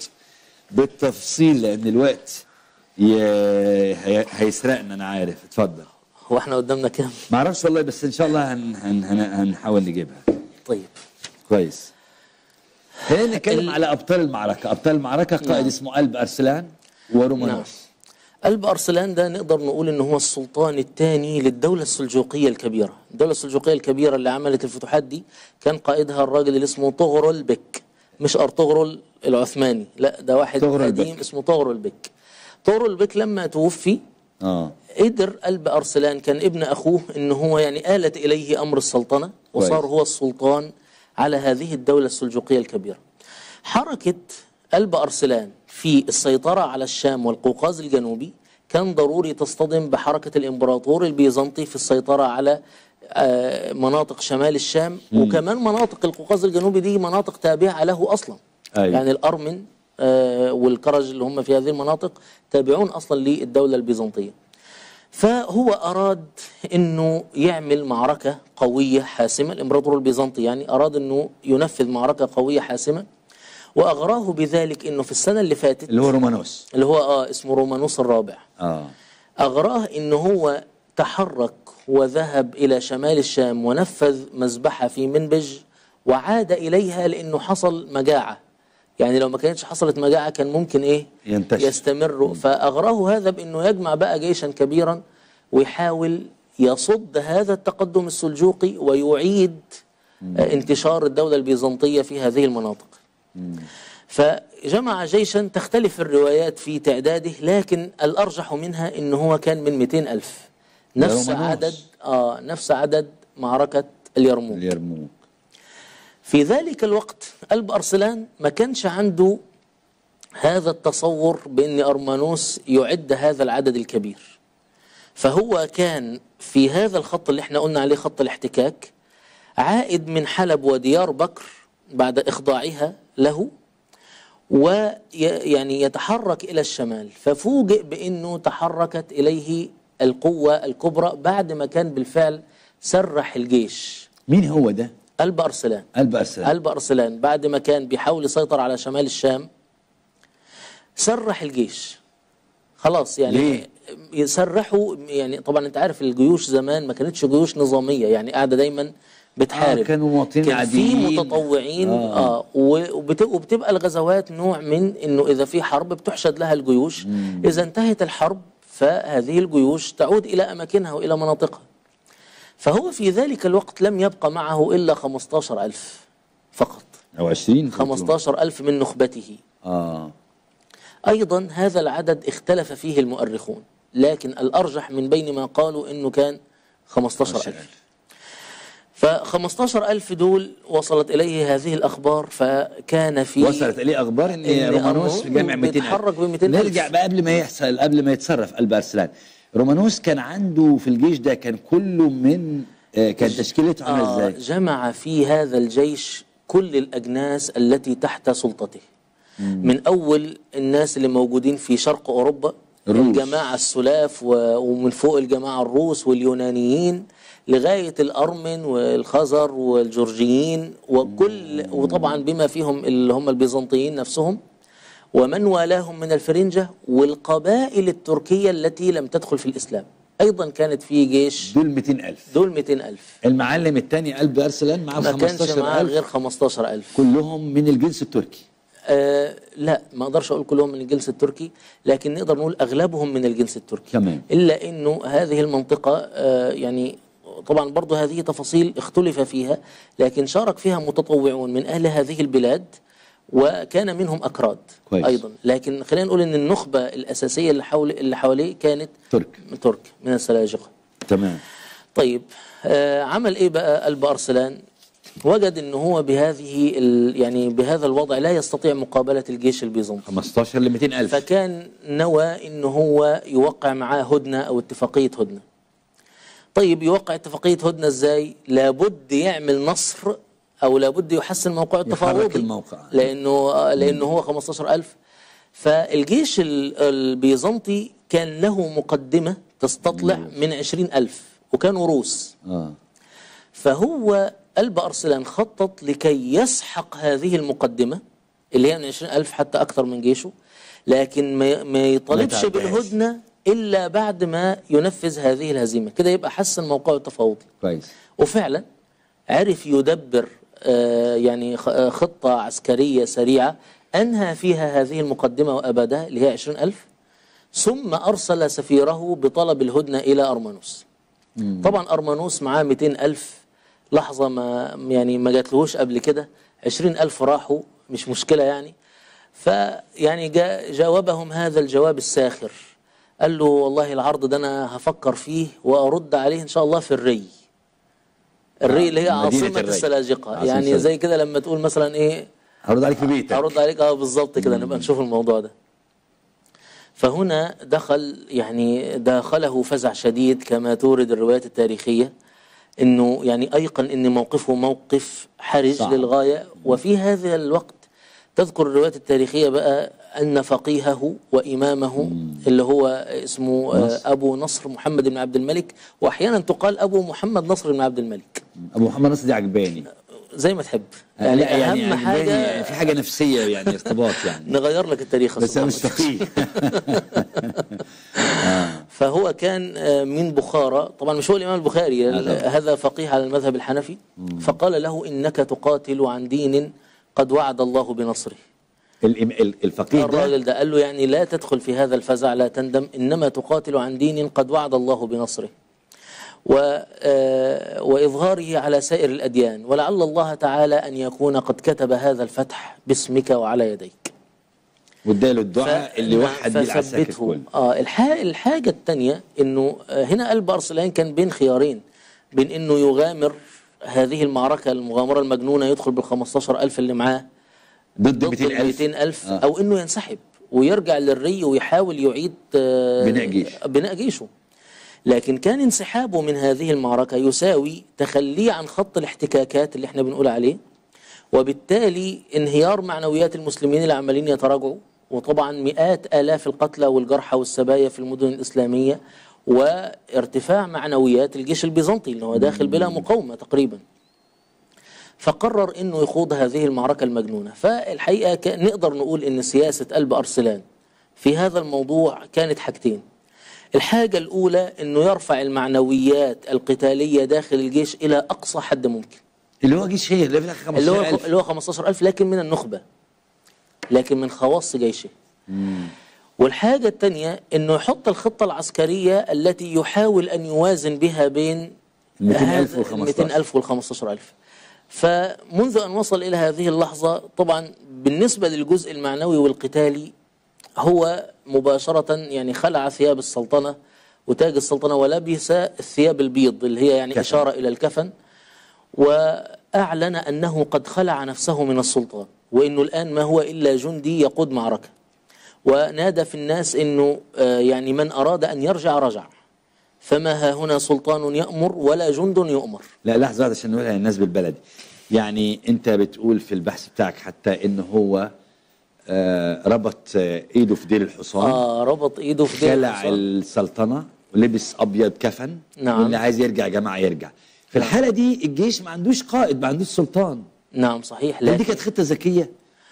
بالتفصيل لأن الوقت ي... هي... هيسرقنا أنا عارف اتفضل هو احنا قدامنا كام؟ ما اعرفش والله بس ان شاء الله هن... هن... هن... هنحاول نجيبها طيب كويس خلينا نتكلم ال- على ابطال المعركه ابطال المعركه قائد نعم. اسمه قلب ارسلان ورومانوس قلب أرسلان ده نقدر نقول إن هو السلطان الثاني للدولة السلجوقية الكبيرة الدولة السلجوقية الكبيرة اللي عملت الفتوحات دي كان قائدها الراجل اللي اسمه طغرل بك مش أرطغرل العثماني لا ده واحد طغرل قديم بك. اسمه طغرل بك طغرل بك لما توفي اه قدر قلب أرسلان كان ابن أخوه إن هو يعني آلت إليه أمر السلطنة وصار كويس. هو السلطان على هذه الدولة السلجوقية الكبيرة حركة قلب أرسلان في السيطرة على الشام والقوقاز الجنوبي كان ضروري تصطدم بحركة الإمبراطور البيزنطي في السيطرة على آه، مناطق شمال الشام وكمان مناطق القوقاز الجنوبي دي مناطق تابعة له أصلا أيوة. يعني الأرمن آه، والكرج اللي هم في هذه المناطق تابعون أصلا للدولة البيزنطية فهو أراد أنه يعمل معركة قوية حاسمة الإمبراطور البيزنطي يعني أراد أنه ينفذ معركة قوية حاسمة وأغراه بذلك أنه في السنة اللي فاتت اللي هو رومانوس اللي هو آه اسمه رومانوس الرابع اه أغراه أنه هو تحرك وذهب إلى شمال الشام ونفذ مذبحة في منبج وعاد إليها لأنه حصل مجاعة يعني لو ما كانتش حصلت مجاعة كان ممكن إيه ينتشر. يستمر فأغراه هذا بأنه يجمع بقى جيشا كبيرا ويحاول يصد هذا التقدم السلجوقي ويعيد آه، انتشار الدولة البيزنطية في هذه المناطق فجمع جيشا تختلف الروايات في تعداده لكن الأرجح منها أنه هو كان من 200 ألف نفس رومانوس. عدد آه نفس عدد معركة اليرموك اليرموك في ذلك الوقت قلب أرسلان ما كانش عنده هذا التصور بأن أرمانوس يعد هذا العدد الكبير فهو كان في هذا الخط اللي احنا قلنا عليه خط الاحتكاك عائد من حلب وديار بكر بعد إخضاعها له ويعني يتحرك إلى الشمال ففوجئ بأنه تحركت إليه القوة الكبرى بعد ما كان بالفعل سرح الجيش مين هو ده قلب أرسلان قلب ارسلان قلب أرسلان بعد ما كان بيحاول يسيطر على شمال الشام سرح الجيش خلاص يعني ليه؟ يسرحوا يعني طبعا انت عارف الجيوش زمان ما كانتش جيوش نظاميه يعني قاعده دايما بتحارب آه، كانوا مواطنين كان في عاديين. متطوعين آه. اه, آه وبت- وبتبقى الغزوات نوع من انه اذا في حرب بتحشد لها الجيوش اذا انتهت الحرب فهذه الجيوش تعود الى اماكنها والى مناطقها فهو في ذلك الوقت لم يبقى معه الا 15000 فقط او 20 15000 من نخبته اه أيضا هذا العدد اختلف فيه المؤرخون لكن الأرجح من بين ما قالوا أنه كان 15000 ف 15000 دول وصلت إليه هذه الأخبار فكان في وصلت اليه اخبار ان إن رومانوس أرنولد جامع 200 بيتحرك ب 200,000. نرجع بقى قبل ما يحصل قبل ما يتصرف قلب ارسلان رومانوس كان عنده في الجيش ده كان كله من آه كان تشكيلته عامله آه ازاي؟ جمع في هذا الجيش كل الأجناس التي تحت سلطته من أول الناس اللي موجودين في شرق أوروبا الروس. الجماعة السلاف و- ومن فوق الجماعة الروس واليونانيين لغاية الأرمن والخزر والجورجيين وكل وطبعا بما فيهم اللي هم البيزنطيين نفسهم ومن والاهم من الفرنجة والقبائل التركية التي لم تدخل في الإسلام أيضا كانت في جيش دول 200000 دول 200 ألف المعلم الثاني قلب ارسلان معاه ما كانش معاه 15000 غير 15 ألف كلهم من الجنس التركي آه لا ما اقدرش اقول كلهم من الجنس التركي لكن نقدر نقول اغلبهم من الجنس التركي تمام. الا انه هذه المنطقه آه يعني طبعا برضو هذه تفاصيل اختلف فيها لكن شارك فيها متطوعون من اهل هذه البلاد وكان منهم اكراد كويس. ايضا لكن خلينا نقول ان النخبه الاساسيه اللي حول اللي حواليه كانت ترك من ترك من السلاجقه تمام طيب آه عمل ايه بقى قلب ارسلان وجد ان هو بهذه ال يعني بهذا الوضع لا يستطيع مقابله الجيش البيزنطي 15 ل 200000 فكان نوى ان هو يوقع معاه هدنه او اتفاقيه هدنه طيب يوقع اتفاقيه هدنه ازاي لابد يعمل نصر او لابد يحسن موقعه التفاوضي الموقع. لانه آه، لانه هو 15000 فالجيش ال- البيزنطي كان له مقدمه تستطلع من 20000 وكانوا روس اه فهو قلب أرسلان خطط لكي يسحق هذه المقدمة اللي هي من 20000 حتى أكثر من جيشه لكن ما ما يطالبش تعداش. بالهدنة إلا بعد ما ينفذ هذه الهزيمة كده يبقى حسن موقعه التفاوضي كويس وفعلا عرف يدبر آه، يعني خ- آه، خطة عسكرية سريعة أنهى فيها هذه المقدمة وأبادها اللي هي عشرين ألف ثم أرسل سفيره بطلب الهدنة إلى أرمنوس طبعا أرمنوس معاه 200 ألف لحظة ما يعني ما جاتلهوش قبل كده 20 ألف راحوا مش مشكلة يعني فيعني جا جاوبهم هذا الجواب الساخر قال له والله العرض ده أنا هفكر فيه وأرد عليه إن شاء الله في الري الري اللي هي مدينة عاصمة الري. السلاجقة عاصمة يعني السلاجقة. زي كده لما تقول مثلا إيه هرد عليك في بيتك هرد عليك اه بالظبط كده نبقى نشوف الموضوع ده فهنا دخل يعني داخله فزع شديد كما تورد الروايات التاريخية انه يعني ايقن ان موقفه موقف حرج صعب. للغاية وفي هذا الوقت تذكر الروايات التاريخية بقى ان فقيهه وامامه اللي هو اسمه آه، نصر. ابو نصر محمد بن عبد الملك واحيانا تقال ابو محمد نصر بن عبد الملك ابو محمد نصر دي عجباني زي ما تحب يعني, يعني يعني اهم عجباني، حاجة في حاجه نفسيه يعني ارتباط يعني نغير لك التاريخ يا بس انا مش أستاذ محمد. فقيه فهو كان آه، من بخارى طبعا مش هو الإمام البخاري هذا. هذا فقيه على المذهب الحنفي فقال له إنك تقاتل عن دين قد وعد الله بنصره الإم- ال- الفقيه ده الراجل ده قال له يعني لا تدخل في هذا الفزع لا تندم إنما تقاتل عن دين قد وعد الله بنصره و آه، وإظهاره على سائر الأديان ولعل الله تعالى أن يكون قد كتب هذا الفتح باسمك وعلى يديك واداله الدعاء ف- اللي نعم، وحد بيه العساكر فثبته. كله اه الح... الحاجه الثانيه انه آه، هنا قلب ارسلان كان بين خيارين بين انه يغامر هذه المعركه المغامره المجنونه يدخل بال 15000 اللي معاه ضد ضد ال 200000 200000 آه. او انه ينسحب ويرجع للري ويحاول يعيد آه، بناء جيش. بناء جيشه لكن كان انسحابه من هذه المعركة يساوي تخليه عن خط الاحتكاكات اللي احنا بنقول عليه وبالتالي انهيار معنويات المسلمين اللي عمالين يتراجعوا وطبعا مئات آلاف القتلى والجرحى والسبايا في المدن الإسلامية وارتفاع معنويات الجيش البيزنطي اللي هو داخل بلا مقاومة تقريبا فقرر انه يخوض هذه المعركة المجنونة فالحقيقة كان- نقدر نقول ان سياسة قلب أرسلان في هذا الموضوع كانت حاجتين الحاجة الأولى أنه يرفع المعنويات القتالية داخل الجيش إلى أقصى حد ممكن اللي هو جيش هي اللي في الاخر اللي هو 15000 اللي هو 15000 لكن من النخبة لكن من خواص جيشه والحاجة الثانية أنه يحط الخطة العسكرية التي يحاول أن يوازن بها بين 200,000 هذا- وال 15,000. 200,000 وال 15000 فمنذ أن وصل إلى هذه اللحظة طبعا بالنسبة للجزء المعنوي والقتالي هو مباشرة يعني خلع ثياب السلطنة وتاج السلطنة ولبس الثياب البيض اللي هي يعني كفن. إشارة إلى الكفن وأعلن أنه قد خلع نفسه من السلطان وأنه الآن ما هو إلا جندي يقود معركة ونادى في الناس أنه آه، يعني من أراد أن يرجع رجع فما ها هنا سلطان يأمر ولا جند يؤمر لا لحظه واحدة عشان نقولها للناس بالبلدي يعني انت بتقول في البحث بتاعك حتى ان هو آه ربط آه ايده في ديل الحصان آه ربط إيده في ديل خلع الحصان. السلطنه ولبس ابيض كفن نعم. واللي عايز يرجع يا جماعه يرجع في نعم. الحاله دي الجيش ما عندوش قائد ما عندوش سلطان نعم صحيح هل دي لكن كانت خطه ذكيه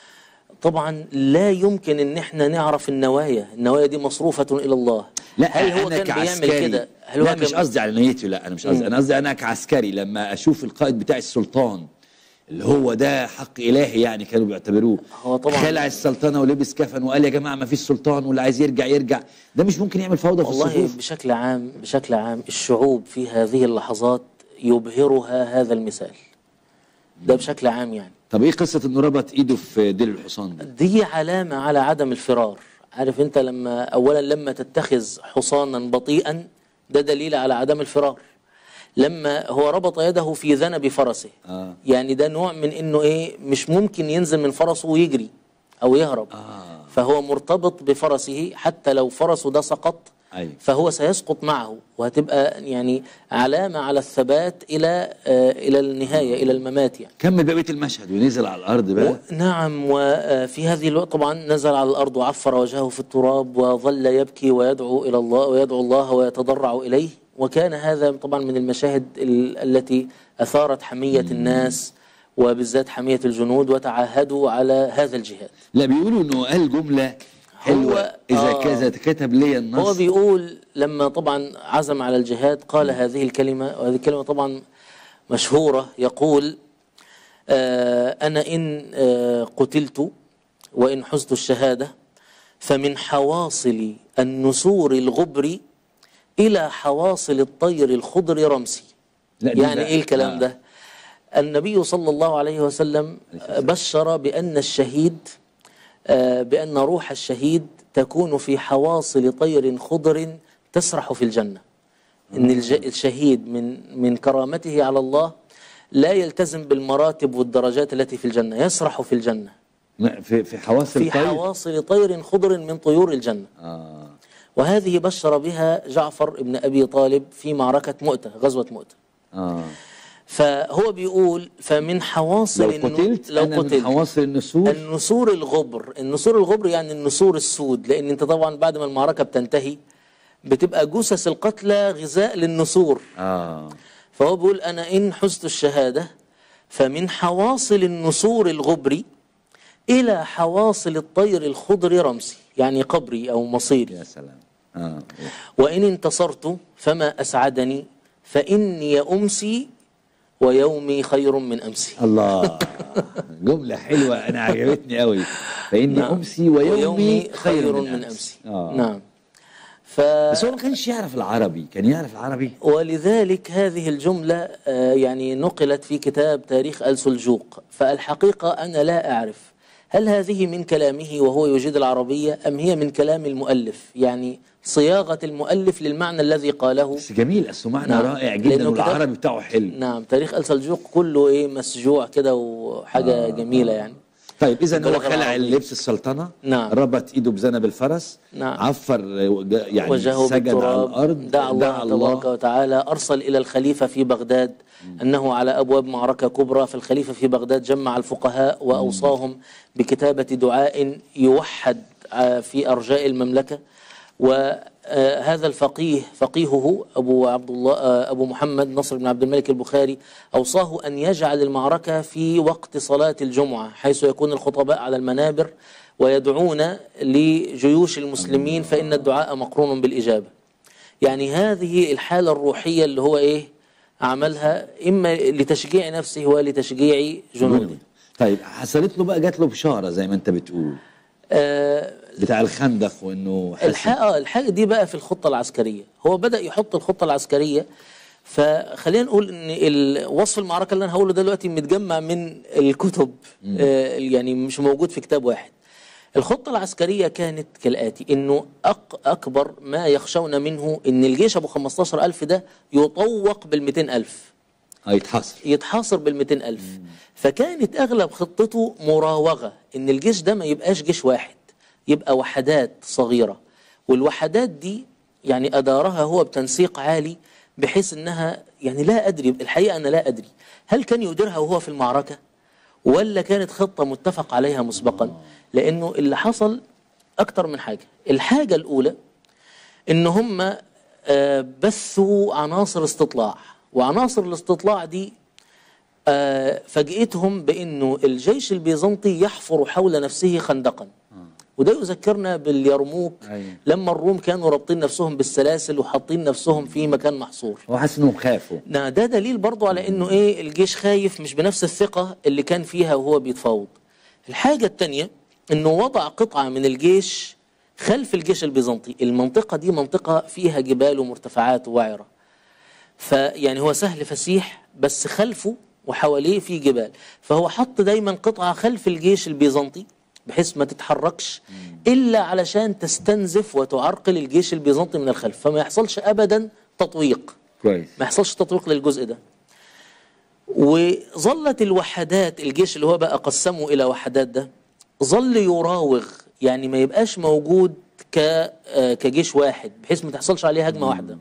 طبعا لا يمكن ان احنا نعرف النوايا النوايا دي مصروفة الى الله لا هل هو أنا كان بيعمل كعسكري- كده هل هو لا كان مش قصدي على نيته لا انا مش قصدي انا قصدي انا كعسكري لما اشوف القائد بتاع السلطان اللي هو ده حق الهي يعني كانوا بيعتبروه هو طبعاً- خلع السلطنه ولبس كفن وقال يا جماعه ما فيش سلطان واللي عايز يرجع يرجع ده مش ممكن يعمل فوضى في والله الصفوف بشكل عام بشكل عام الشعوب في هذه اللحظات يبهرها هذا المثال ده بشكل عام يعني طب ايه قصه انه ربط ايده في ديل الحصان ده دي علامة على عدم الفرار عارف انت لما اولا لما تتخذ حصانا بطيئا ده دليل على عدم الفرار لما هو ربط يده في ذنب فرسه آه. يعني ده نوع من انه ايه مش ممكن ينزل من فرسه ويجري او يهرب آه. فهو مرتبط بفرسه حتى لو فرسه ده سقط أيوة. فهو سيسقط معه وهتبقى يعني علامة على الثبات إلى آه إلى النهاية إلى الممات يعني كمل بقيه المشهد ونزل على الارض بقى نعم وفي هذه الوقت طبعا نزل على الأرض وعفر وجهه في التراب وظل يبكي ويدعو إلى الله ويدعو الله ويتضرع إليه وكان هذا طبعا من المشاهد ال- التي أثارت حمية الناس وبالذات حمية الجنود وتعاهدوا على هذا الجهاد لا بيقولوا انه قال جمله حلوه هو- اذا آه. كذا كتب لي هو النص بيقول لما طبعا عزم على الجهاد قال هذه الكلمة وهذه الكلمة طبعا مشهورة يقول آه، أنا إن آه، قتلت وإن حزت الشهادة فمن حواصل النسور الغبر إلى حواصل الطير الخضر رمسي لا، دي يعني بقى- إيه الكلام آه. ده النبي صلى الله عليه وسلم بشر بأن الشهيد آه، بأن روح الشهيد تكون في حواصل طير خضر تسرح في الجنة إن الج- الشهيد من من كرامته على الله لا يلتزم بالمراتب والدرجات التي في الجنة يسرح في الجنة ما- في في حواس في الطير حواصل طير خضر من طيور الجنة اه وهذه بشر بها جعفر بن أبي طالب في معركة مؤتة غزوة مؤتة اه فهو بيقول فمن حواصل لو النو- قتلت لو انا من قتلت حواس النسور النسور الغبر النسور الغبر يعني النسور السود لان انت طبعا بعد ما المعركه بتنتهي بتبقى جثث القتلى غذاء للنسور اه فهو بيقول انا ان حزت الشهاده فمن حواصل النسور الغبر الى حواصل الطير الخضر رمسي يعني قبري او مصيري يا سلام اه وإن انتصرت فما أسعدني فإني أمسي ويومي خير من أمسي الله جملة حلوة أنا عجبتني قوي فإني أمسي ويومي خير من أمسي آه. نعم ف... بس هو ما كانش يعرف العربي كان يعرف العربي ولذلك هذه الجملة آه، يعني نقلت في كتاب تاريخ آل سلجوق فالحقيقة أنا لا أعرف هل هذه من كلامه وهو يجيد العربية أم هي من كلام المؤلف يعني صياغة المؤلف للمعنى الذي قاله بس جميل أصله معنى نعم. رائع جدا لأنه كتاب- والعربي بتاعه حلو نعم تاريخ آل سلجوق كله إيه مسجوع كده وحاجة آه، جميلة آه. يعني طيب إذا هو باللغة خلع العربية. لبس السلطنة نعم. ربط إيده بذنب الفرس نعم. عفر وج- يعني وجهه سجد على بالتراب الأرض دعا الله تبارك وتعالى أرسل إلى الخليفة في بغداد أنه على أبواب معركة كبرى فالخليفة في بغداد جمع الفقهاء وأوصاهم بكتابة دعاء يوحد آه، في أرجاء المملكة وهذا الفقيه فقيهه أبو عبد الله آه، أبو محمد نصر بن عبد الملك البخاري أوصاه أن يجعل المعركة في وقت صلاة الجمعة حيث يكون الخطباء على المنابر ويدعون لجيوش المسلمين فإن الدعاء مقرون بالإجابة يعني هذه الحالة الروحية اللي هو إيه عملها إما لتشجيع نفسه ولتشجيع جنوده طيب حصلت له بقى جات له بشارة زي ما أنت بتقول آه بتاع الخندق وإنه حس- الحقيقة الحاجة دي بقى في الخطة العسكرية هو بدأ يحط الخطة العسكرية فخلينا نقول ان ال- وصف المعركة اللي انا هقوله ده دلوقتي متجمع من الكتب آه يعني مش موجود في كتاب واحد الخطة العسكرية كانت كالآتي انه أق اكبر ما يخشون منه ان الجيش ابو 15 الف ده يطوق بال 200 الف اه يتحصر يتحاصر بال ألف فكانت أغلب خطته مراوغة إن الجيش ده ما يبقاش جيش واحد يبقى وحدات صغيرة والوحدات دي يعني أدارها هو بتنسيق عالي بحيث إنها يعني لا أدري الحقيقة أنا لا أدري هل كان يديرها وهو في المعركة ولا كانت خطة متفق عليها مسبقا لأنه اللي حصل أكتر من حاجة الحاجة الأولى ان هم آه، بثوا عناصر استطلاع وعناصر الاستطلاع دي آه، فاجئتهم بانه الجيش البيزنطي يحفر حول نفسه خندقا وده يذكرنا باليرموك أيوة. لما الروم كانوا رابطين نفسهم بالسلاسل وحاطين نفسهم في مكان محصور هو حاسس إنهم خافوا ده ده دليل برضو على انه ايه الجيش خايف مش بنفس الثقة اللي كان فيها وهو بيتفاوض الحاجة التانية انه وضع قطعة من الجيش خلف الجيش البيزنطي المنطقة دي منطقة فيها جبال ومرتفعات ووعرة فيعني هو سهل فسيح بس خلفه وحواليه في جبال فهو حط دايما قطعة خلف الجيش البيزنطي بحيث ما تتحركش إلا علشان تستنزف وتعرقل الجيش البيزنطي من الخلف فما يحصلش أبدا تطويق كويس ما يحصلش تطويق للجزء ده وظلت الوحدات الجيش اللي هو بقى قسمه الى وحدات ده ظل يراوغ يعني ما يبقاش موجود ك آه، كجيش واحد بحيث ما تحصلش عليه هجمه واحده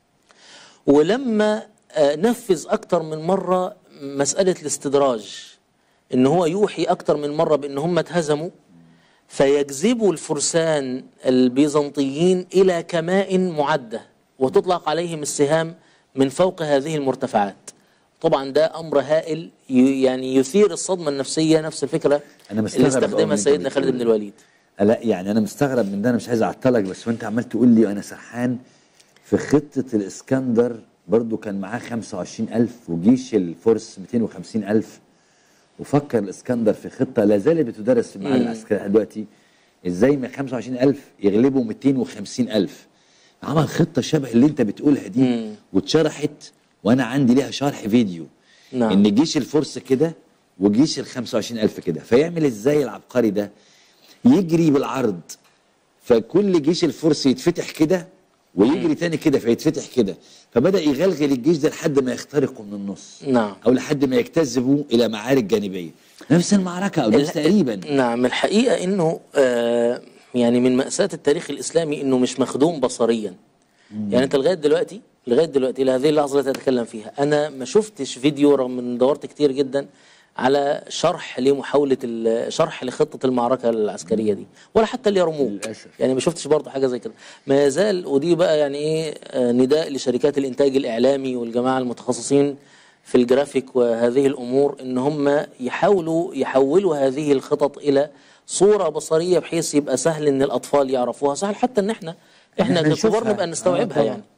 ولما آه، نفذ اكتر من مره مساله الاستدراج ان هو يوحي اكتر من مره بان هم اتهزموا فيجذبوا الفرسان البيزنطيين الى كماء معده وتطلق عليهم السهام من فوق هذه المرتفعات طبعا ده امر هائل ي- يعني يثير الصدمه النفسيه نفس الفكره أنا اللي مستغرب أوي من استخدمها اللي سيدنا أنت خالد بن بتقوله. الوليد لا يعني انا مستغرب من ده انا مش عايز اعطلك بس وانت عمال تقول لي وانا سرحان في خطه الاسكندر برضو كان معاه 25000 وجيش الفرس 250000 وفكر الاسكندر في خطه لا زالت بتدرس في المعاهد العسكريه لحد دلوقتي ازاي من 25000 يغلبوا 250000 عمل خطه شبه اللي انت بتقولها دي واتشرحت وانا عندي ليها شرح فيديو نعم. ان جيش الفرس كده وجيش ال 25000 كده فيعمل ازاي العبقري ده يجري بالعرض فكل جيش الفرس يتفتح كده ويجري تاني كده فيتفتح كده فبدا يغلغل الجيش ده لحد ما يخترقوا من النص نعم. او لحد ما يجتذبوا الى معارك جانبيه نفس المعركه او نفس الح- تقريبا نعم الحقيقة انه آه يعني من مأساة التاريخ الاسلامي انه مش مخدوم بصريا يعني انت لغاية دلوقتي لغاية دلوقتي لهذه اللحظة التي اتكلم فيها انا ما شفتش فيديو رغم ان دورت كتير جدا على شرح لمحاولة ال- شرح لخطة المعركة العسكرية دي ولا حتى اليرموك للأسف. يعني ما شفتش برضه حاجة زي كده ما يزال ودي بقى يعني ايه آه، نداء لشركات الانتاج الاعلامي والجماعة المتخصصين في الجرافيك وهذه الامور ان هم يحاولوا يحولوا هذه الخطط الى صوره بصريه بحيث يبقى سهل ان الاطفال يعرفوها سهل حتى ان احنا احنا إحنا ككبار نشوفها. نبقى آه، نستوعبها طبعاً. يعني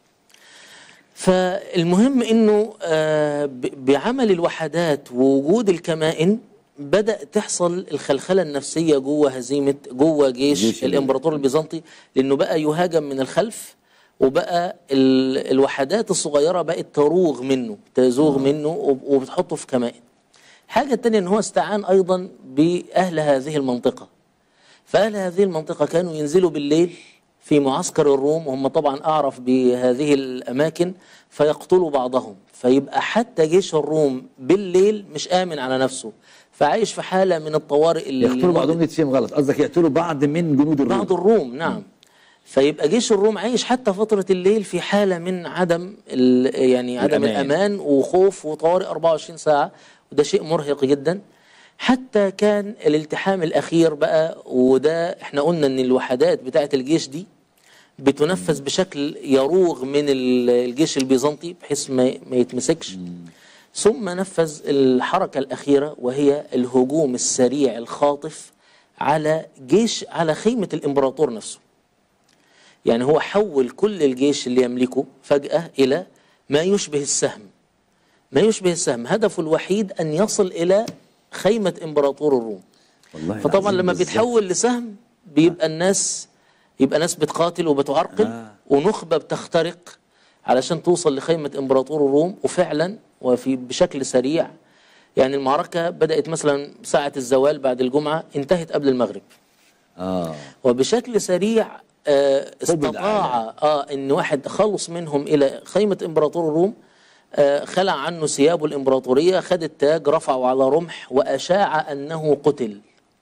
فالمهم انه آه، ب- بعمل الوحدات ووجود الكمائن بدأ تحصل الخلخلة النفسية جوه هزيمة جوه جيش, جيش جيش ال- الإمبراطور البيزنطي لأنه بقى يهاجم من الخلف وبقى ال- الوحدات الصغيرة بقت تروغ منه تزوغ منه وب- وبتحطه في كمائن حاجة تانية ان هو استعان ايضا باهل هذه المنطقة فاهل هذه المنطقة كانوا ينزلوا بالليل في معسكر الروم وهم طبعا اعرف بهذه الاماكن فيقتلوا بعضهم فيبقى حتى جيش الروم بالليل مش امن على نفسه فعايش في حالة من الطوارئ اللي يقتلوا بعضهم يتفهم غلط قصدك يقتلوا بعض من جنود الروم بعض الروم نعم فيبقى جيش الروم عايش حتى فترة الليل في حالة من عدم ال- يعني عدم الأمان. الأمان وخوف وطوارئ 24 ساعة وده شيء مرهق جدا حتى كان الالتحام الأخير بقى وده احنا قلنا ان الوحدات بتاعة الجيش دي بتنفذ بشكل يروغ من ال- الجيش البيزنطي بحيث ما ما يتمسكش ثم نفذ الحركة الأخيرة وهي الهجوم السريع الخاطف على جيش على خيمة الإمبراطور نفسه يعني هو حول كل الجيش اللي يملكه فجأة إلى ما يشبه السهم ما يشبه السهم هدفه الوحيد أن يصل إلى خيمة إمبراطور الروم والله فطبعا العظيم لما بالذات. بيتحول لسهم بيبقى الناس يبقى ناس بتقاتل وبتعرقل آه. ونخبة بتخترق علشان توصل لخيمة إمبراطور الروم وفعلا وفي بشكل سريع يعني المعركة بدأت مثلا ساعة الزوال بعد الجمعة انتهت قبل المغرب اه وبشكل سريع آه، قبض استطاع اه ان واحد خلص منهم الى خيمه امبراطور الروم آه، خلع عنه ثيابه الامبراطوريه خد التاج رفعه على رمح واشاع انه قتل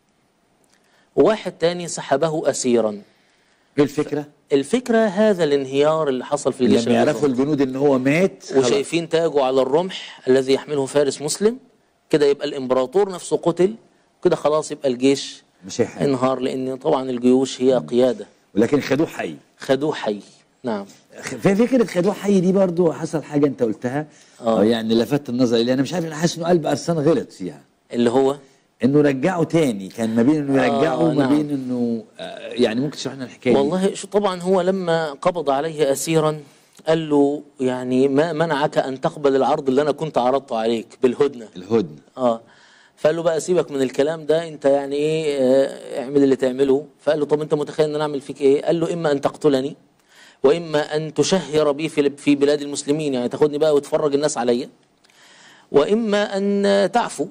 واحد تاني سحبه اسيرا ايه الفكره؟ الفكره هذا الانهيار اللي حصل في الجيش لما يعرفوا البيزنطي. الجنود ان هو مات خلاص. وشايفين تاجه على الرمح الذي يحمله فارس مسلم كده يبقى الامبراطور نفسه قتل كده خلاص يبقى الجيش مش هيحارب. انهار لان طبعا الجيوش هي قياده ولكن خدوه حي خدوه حي نعم في فكره خدوه حي دي برضو حصل حاجه انت قلتها آه. آه. يعني لفت النظر اللي انا مش عارف انا حاسس انه قلب ارسلان غلط فيها اللي هو انه رجعه تاني كان ما بين انه آه، يرجعه وما نعم. بين انه آه يعني ممكن تشرح لنا الحكايه دي والله شو طبعا هو لما قبض عليه اسيرا قال له يعني ما منعك ان تقبل العرض اللي انا كنت عرضته عليك بالهدنه الهدن اه فقال له بقى سيبك من الكلام ده انت يعني ايه آه، اعمل اللي تعمله فقال له طب انت متخيل ان انا اعمل فيك ايه قال له اما ان تقتلني واما ان تشهر بي في في بلاد المسلمين يعني تاخدني بقى وتفرج الناس عليا واما ان تعفو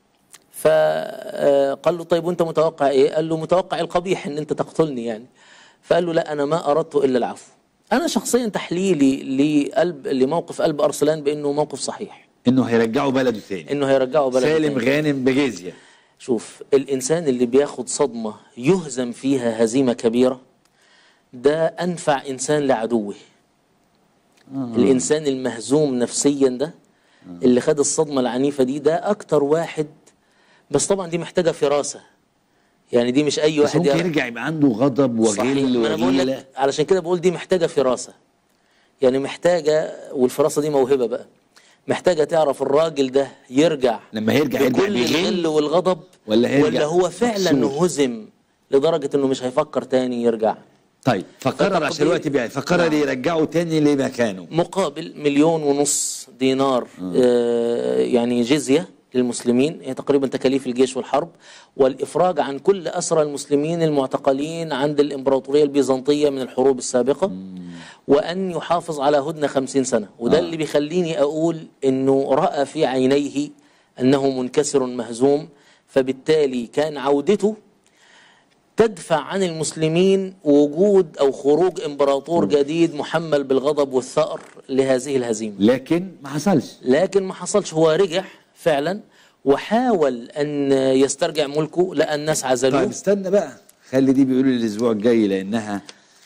فقال له طيب وانت متوقع ايه قال له متوقع القبيح ان انت تقتلني يعني فقال له لا انا ما اردت الا العفو انا شخصيا تحليلي لقلب لموقف قلب ارسلان بانه موقف صحيح انه هيرجعه بلده تاني انه هيرجعه بلده سالم تاني. غانم بجزيه شوف الإنسان اللي بياخد صدمة يهزم فيها هزيمة كبيرة ده أنفع إنسان لعدوه آه. الإنسان المهزوم نفسيا ده آه. اللي خد الصدمة العنيفة دي ده أكتر واحد بس طبعا دي محتاجة فراسة يعني دي مش أي بس واحد ممكن يعرف- يرجع يبقى عنده غضب صحيح وغل ما أنا بقول وغيله لك علشان كده بقول دي محتاجة فراسة يعني محتاجة والفراسة دي موهبة بقى محتاجة تعرف الراجل ده يرجع لما هيرجع يرجع بكل بيغل الغل والغضب ولا هيرجع ولا هو فعلا مكسور؟ هزم لدرجة انه مش هيفكر تاني يرجع طيب فقرر فتقدير- عشان الوقت بيعي فقرر نعم. يرجعه تاني لمكانه مقابل مليون ونص دينار آه يعني جزية للمسلمين هي تقريبا تكاليف الجيش والحرب والإفراج عن كل أسرى المسلمين المعتقلين عند الإمبراطورية البيزنطية من الحروب السابقة وأن يحافظ على هدنة خمسين سنة وده آه. اللي بيخليني أقول أنه رأى في عينيه أنه منكسر مهزوم فبالتالي كان عودته تدفع عن المسلمين وجود أو خروج إمبراطور جديد محمل بالغضب والثأر لهذه الهزيمة لكن ما حصلش لكن ما حصلش هو رجع فعلا وحاول أن يسترجع ملكه لأن الناس عزلوه طيب استنى بقى خلي دي بيقولوا لي الاسبوع الجاي لانها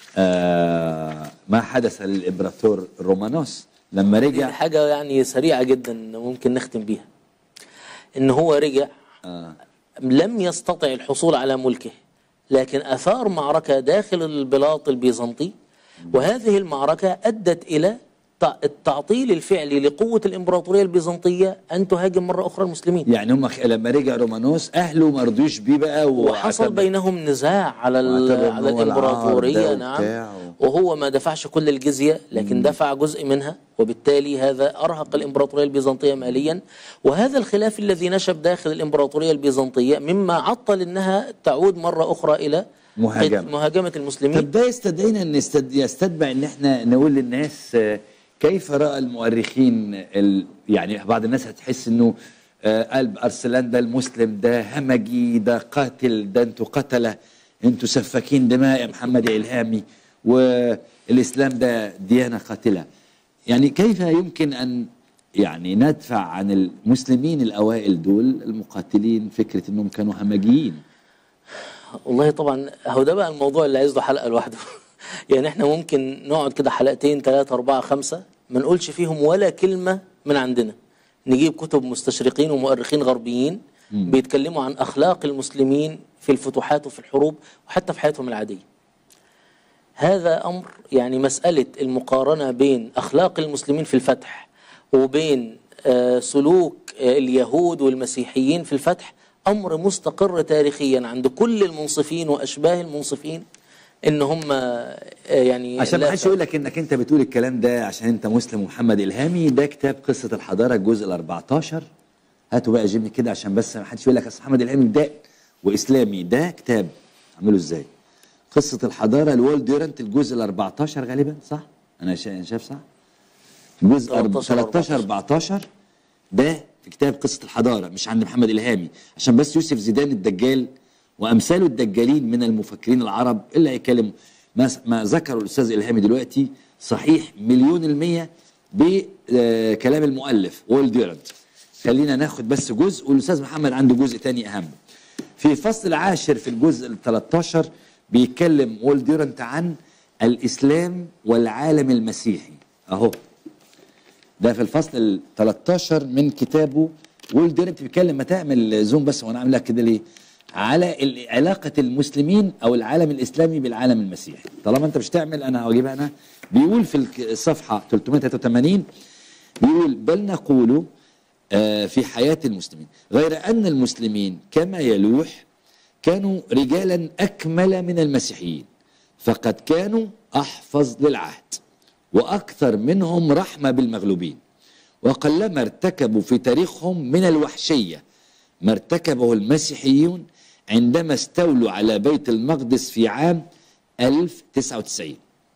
آه ما حدث للامبراطور رومانوس لما دي رجع حاجة يعني سريعة جدا ممكن نختم بيها إن هو رجع آه لم يستطع الحصول على ملكه لكن أثار معركة داخل البلاط البيزنطي وهذه المعركة أدت إلى تع- التعطيل الفعلي لقوة الإمبراطورية البيزنطية أن تهاجم مرة أخرى المسلمين يعني هم خ- لما رجع رومانوس اهله ما رضوش بيه بقى وحصل واعتبر- بينهم نزاع على ال- واعتبر إن على هو العار الإمبراطورية ده نعم وبتاع و- وهو ما دفعش كل الجزية لكن دفع جزء منها وبالتالي هذا أرهق الإمبراطورية البيزنطية ماليا وهذا الخلاف الذي نشب داخل الإمبراطورية البيزنطية مما عطل أنها تعود مرة أخرى إلى مهاجمة. مهاجمة المسلمين طب ده يستدعينا ان يستد... يستتبع ان احنا نقول للناس آه، كيف راى المؤرخين ال... يعني بعض الناس هتحس انه آه، قلب ارسلان ده المسلم ده همجي ده قاتل ده انتوا قتله انتوا سفاكين دماء يا محمد يا الهامي والاسلام ده ديانه قاتله يعني كيف يمكن ان يعني ندفع عن المسلمين الاوائل دول المقاتلين فكره انهم كانوا همجيين والله طبعا هو ده بقى الموضوع اللي عايز له حلقة لوحده يعني احنا ممكن نقعد كده حلقتين ثلاثة أربعة خمسة ما نقولش فيهم ولا كلمة من عندنا نجيب كتب مستشرقين ومؤرخين غربيين بيتكلموا عن أخلاق المسلمين في الفتوحات وفي الحروب وحتى في حياتهم العادية هذا أمر يعني مسألة المقارنة بين أخلاق المسلمين في الفتح وبين آه، سلوك آه، اليهود والمسيحيين في الفتح أمر مستقر تاريخيا عند كل المنصفين وأشباه المنصفين إن هم آه، يعني عشان لا ما حدش يقول لك انك انت بتقول الكلام ده عشان انت مسلم ومحمد الهامي ده كتاب قصه الحضاره الجزء ال 14 هاتوا بقى جيبني كده عشان بس ما حدش يقول لك اصل محمد الهامي ده واسلامي ده كتاب اعمله ازاي؟ قصه الحضاره لوالد ديورنت الجزء ال 14 غالبا صح؟ انا شا- شايف صح؟ الجزء 13 13 14 ده في كتاب قصه الحضاره مش عند محمد الهامي عشان بس يوسف زيدان الدجال وامثاله الدجالين من المفكرين العرب اللي هيكلموا ما, ما ذكره الاستاذ الهامي دلوقتي صحيح مليون المية بكلام المؤلف وول ديورنت خلينا ناخد بس جزء والاستاذ محمد عنده جزء تاني اهم في الفصل العاشر في الجزء ال 13 بيتكلم وول ديورنت عن الاسلام والعالم المسيحي اهو ده في الفصل ال 13 من كتابه وول ديرنت بيتكلم ما تعمل زوم بس وانا عامل لك كده ليه؟ على ال- علاقه المسلمين او العالم الاسلامي بالعالم المسيحي طالما انت مش تعمل انا هجيبها انا بيقول في الك- الصفحه 383 بيقول بل نقول آه، في حياه المسلمين غير ان المسلمين كما يلوح كانوا رجالا اكمل من المسيحيين فقد كانوا احفظ للعهد واكثر منهم رحمه بالمغلوبين وقلما ارتكبوا في تاريخهم من الوحشيه ما ارتكبه المسيحيون عندما استولوا على بيت المقدس في عام 1099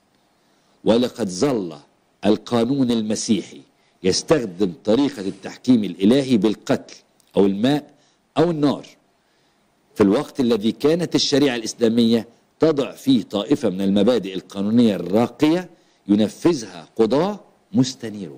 ولقد ظل القانون المسيحي يستخدم طريقه التحكيم الالهي بالقتل او الماء او النار في الوقت الذي كانت الشريعة الإسلامية تضع فيه طائفة من المبادئ القانونية الراقية ينفذها قضاة مستنيرون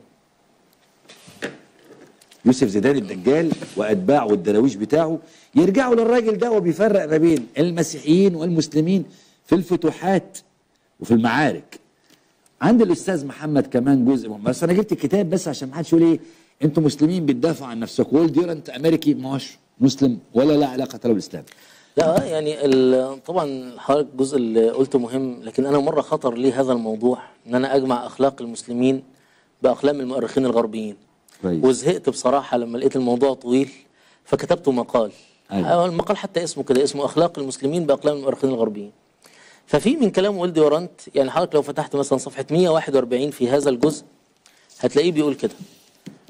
يوسف زيدان الدجال وأتباعه والدراويش بتاعه يرجعوا للراجل ده وبيفرق ما بين المسيحيين والمسلمين في الفتوحات وفي المعارك عند الاستاذ محمد كمان جزء مهم بس انا جبت الكتاب بس عشان ما حدش يقول ايه انتوا مسلمين بتدافعوا عن نفسكم وول ديورنت امريكي ما هوش مسلم ولا لا علاقه له بالاسلام لا يعني ال- طبعا حضرتك الجزء اللي قلته مهم لكن انا مره خطر لي هذا الموضوع ان انا اجمع اخلاق المسلمين باقلام المؤرخين الغربيين كويس. وزهقت بصراحه لما لقيت الموضوع طويل فكتبت مقال أيوة. أيوة. المقال حتى اسمه كده اسمه اخلاق المسلمين باقلام المؤرخين الغربيين ففي من كلام ولدي ورانت يعني حضرتك لو فتحت مثلا صفحه 141 في هذا الجزء هتلاقيه بيقول كده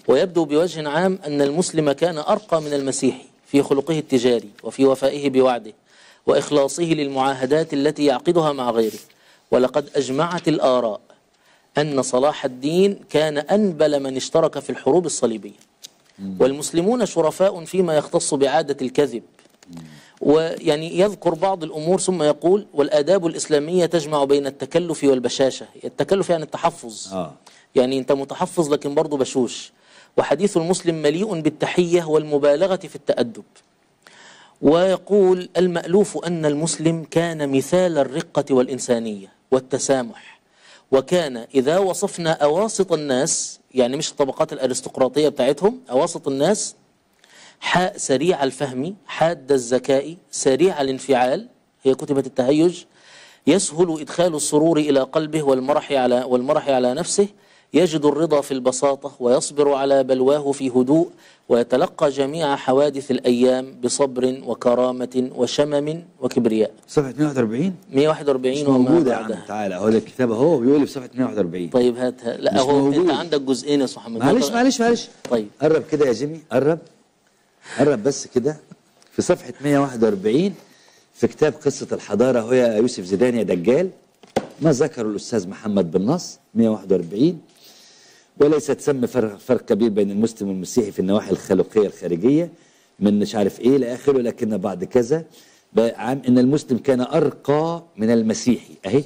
ويبدو بوجه عام أن المسلم كان أرقى من المسيحي في خلقه التجاري وفي وفائه بوعده وإخلاصه للمعاهدات التي يعقدها مع غيره ولقد أجمعت الآراء أن صلاح الدين كان أنبل من اشترك في الحروب الصليبية والمسلمون شرفاء فيما يختص بعادة الكذب ويعني يذكر بعض الأمور ثم يقول والآداب الإسلامية تجمع بين التكلف والبشاشة التكلف يعني التحفظ آه. يعني أنت متحفظ لكن برضه بشوش وحديث المسلم مليء بالتحية والمبالغة في التأدب ويقول المألوف أن المسلم كان مثال الرقة والإنسانية والتسامح وكان إذا وصفنا أواسط الناس يعني مش الطبقات الأرستقراطية بتاعتهم أواسط الناس حاء سريع الفهم حاد الذكاء سريع الانفعال هي كتبت التهيج يسهل إدخال السرور إلى قلبه والمرح على والمرح على نفسه يجد الرضا في البساطة ويصبر على بلواه في هدوء ويتلقى جميع حوادث الأيام بصبر وكرامة وشمم وكبرياء صفحه 141 141 مش وما موجوده يا عم بعدها تعالى هو ده الكتاب اهو بيقول لي في صفحه 141 طيب هات لا مش هو موجود. انت عندك جزئين يا صاحبي معلش معلش معلش طيب قرب كده يا جيمي قرب قرب بس كده في صفحة 141 في كتاب قصة الحضارة هو يا يوسف زيدان يا دجال ما ذكره الأستاذ محمد بن نصر 141 وليس تسمى فرق, فرق كبير بين المسلم والمسيحي في النواحي الخلقية الخارجية من مش عارف ايه إلى آخره لكن بعد كذا بقى عام ان المسلم كان أرقى من المسيحي أهي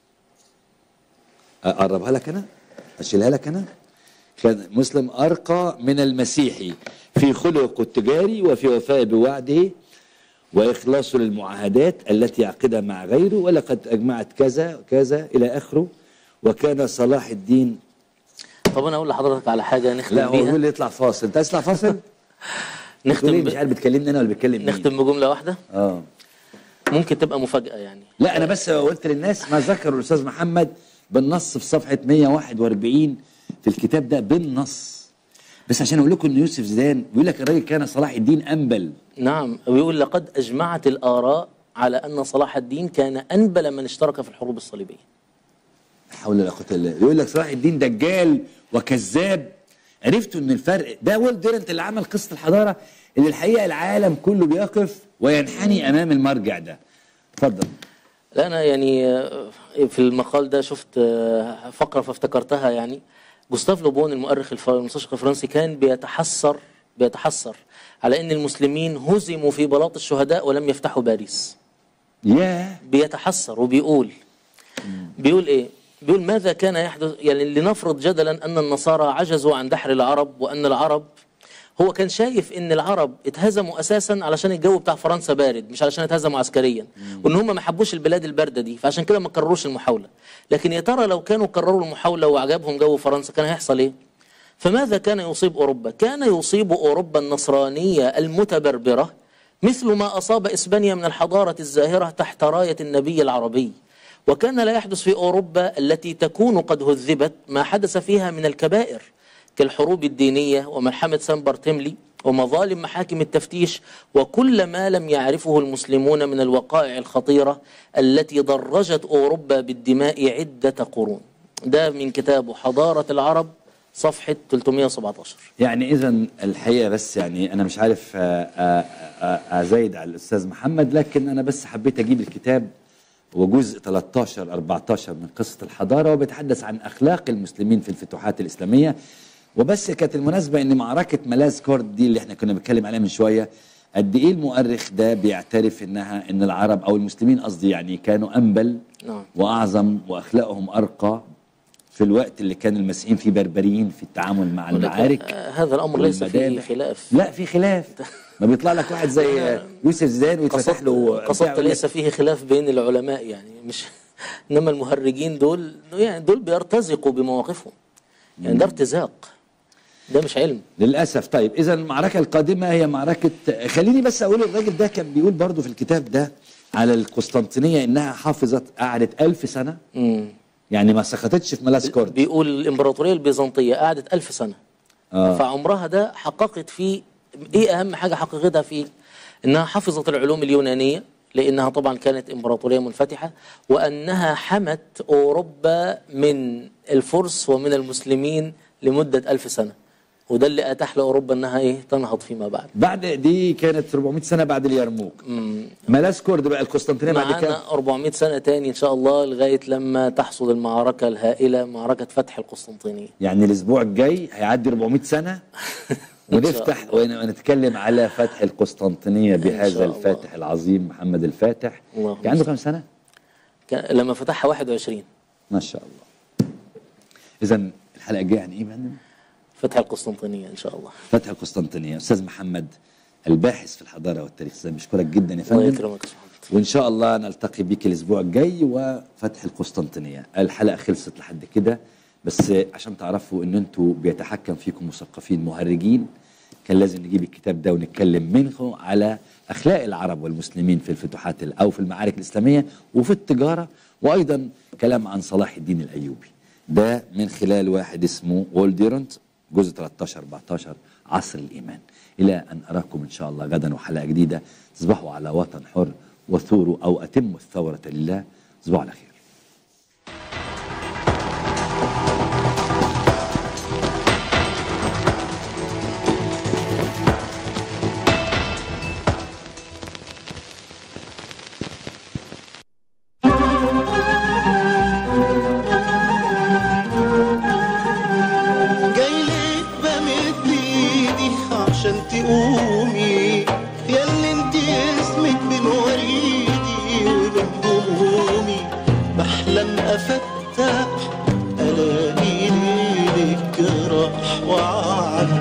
أقربها لك أنا أشيلها لك أنا كان مسلم أرقى من المسيحي في خلقه التجاري وفي وفائه بوعده وإخلاصه للمعاهدات التي يعقدها مع غيره ولقد أجمعت كذا كذا إلى آخره وكان صلاح الدين طب انا اقول لحضرتك على حاجه نختم لا هو بيها بيقول لي يطلع فاصل أنت عايز تطلع فاصل؟ نختم تقول ب... مش عارف بتكلمني أنا ولا بتكلم مين؟ نختم بجمله واحده اه ممكن تبقى مفاجاه يعني لا أنا بس قلت للناس ما ذكر الأستاذ محمد بالنص في صفحة 141 في الكتاب ده بالنص بس عشان أقول لكم إن يوسف زيدان بيقول لك الراجل كان صلاح الدين أنبل نعم ويقول لقد اجمعت الاراء على ان صلاح الدين كان انبل من اشترك في الحروب الصليبيه حول ولا قوه الا بالله يقول لك صلاح الدين دجال وكذاب عرفتوا ان الفرق ده ويل ديرنت اللي عمل قصه الحضاره اللي الحقيقه العالم كله بيقف وينحني امام المرجع ده اتفضل لا انا يعني آه، في المقال ده شفت آه، فقره فافتكرتها يعني جوستاف لوبون المؤرخ الف- المستشرق الفرنسي كان بيتحسر بيتحسر على ان المسلمين هزموا في بلاط الشهداء ولم يفتحوا باريس ياه بيتحسر وبيقول بيقول ايه بيقول ماذا كان يحدث يعني لنفرض جدلا ان النصارى عجزوا عن دحر العرب وان العرب هو كان شايف ان العرب اتهزموا اساسا علشان الجو بتاع فرنسا بارد مش علشان اتهزموا عسكريا وان هم ما حبوش البلاد البارده دي فعشان كده ما كرروش المحاوله لكن يا ترى لو كانوا كرروا المحاوله وعجبهم جو فرنسا كان هيحصل ايه فماذا كان يصيب اوروبا كان يصيب اوروبا النصرانيه المتبربره مثل ما اصاب اسبانيا من الحضاره الزاهره تحت رايه النبي العربي وكان لا يحدث في اوروبا التي تكون قد هذبت ما حدث فيها من الكبائر كالحروب الدينيه وملحمه سان بارتيملي ومظالم محاكم التفتيش وكل ما لم يعرفه المسلمون من الوقائع الخطيره التي ضرجت اوروبا بالدماء عده قرون. ده من كتابه حضاره العرب صفحه 317. يعني اذا الحقيقه بس يعني انا مش عارف آه، آه، آه، ازايد على الاستاذ محمد لكن انا بس حبيت اجيب الكتاب وجزء 13 14 من قصه الحضاره وبيتحدث عن اخلاق المسلمين في الفتوحات الاسلاميه وبس كانت المناسبه ان معركه ملاذ كورد دي اللي احنا كنا بنتكلم عليها من شويه قد ايه المؤرخ ده بيعترف انها ان العرب او المسلمين قصدي يعني كانوا انبل نعم. واعظم واخلاقهم ارقى في الوقت اللي كان المسيحيين فيه بربريين في التعامل مع المعارك آه، هذا الامر ليس فيه والمذابح. خلاف. لا في خلاف ما بيطلع لك واحد زي يوسف زيدان ويتفتح قصدت له قصدت بتاع ليس فيه خلاف بين العلماء يعني مش انما المهرجين دول يعني دول بيرتزقوا بمواقفهم يعني ده ارتزاق ده مش علم للاسف طيب اذا المعركه القادمه هي معركه خليني بس اقول الراجل ده كان بيقول برضه في الكتاب ده على القسطنطينيه انها حافظت قعدت ألف سنه مم. يعني ما سقطتش في ملاذ كورد بيقول الامبراطوريه البيزنطيه قعدت ألف سنه آه. فعمرها ده حققت فيه ايه اهم حاجه حققتها فيه انها حفظت العلوم اليونانيه لانها طبعا كانت امبراطوريه منفتحه وانها حمت اوروبا من الفرس ومن المسلمين لمده ألف سنه وده اللي اتاح لاوروبا انها ايه تنهض فيما بعد بعد دي كانت 400 سنه بعد اليرموك ملاسكورد بقى القسطنطينيه بعد كام معانا 400 سنه تاني ان شاء الله لغايه لما تحصل المعركه الهائله معركه فتح القسطنطينيه يعني الاسبوع الجاي هيعدي 400 سنه ونفتح ون- ونتكلم على فتح القسطنطينيه بهذا شاء الله. الفاتح العظيم محمد الفاتح اللهم كان عنده كام سنه؟ كان لما فتحها 21 ما شاء الله اذا الحلقه الجايه عن ايه يا فندم؟ فتح القسطنطينيه ان شاء الله فتح القسطنطينيه استاذ محمد الباحث في الحضاره والتاريخ الاسلامي بشكرك جدا يا الله فندم يكرمك يا محمد وان شاء الله نلتقي بك الاسبوع الجاي وفتح القسطنطينيه الحلقه خلصت لحد كده بس عشان تعرفوا ان انتوا بيتحكم فيكم مثقفين مهرجين كان لازم نجيب الكتاب ده ونتكلم منه على اخلاق العرب والمسلمين في الفتوحات ال- او في المعارك الاسلاميه وفي التجاره وايضا كلام عن صلاح الدين الايوبي ده من خلال واحد اسمه وولديرنت جزء 13 14 عصر الايمان الى ان اراكم ان شاء الله غدا وحلقه جديده تصبحوا على وطن حر وثوروا او اتموا الثوره لله تصبحوا على خير جاي لك بمد ايدي عشان تقومي يا اللي انت اسمك بمواريدي وبهمومي بحلم افتح الاقي ليلك راح وعد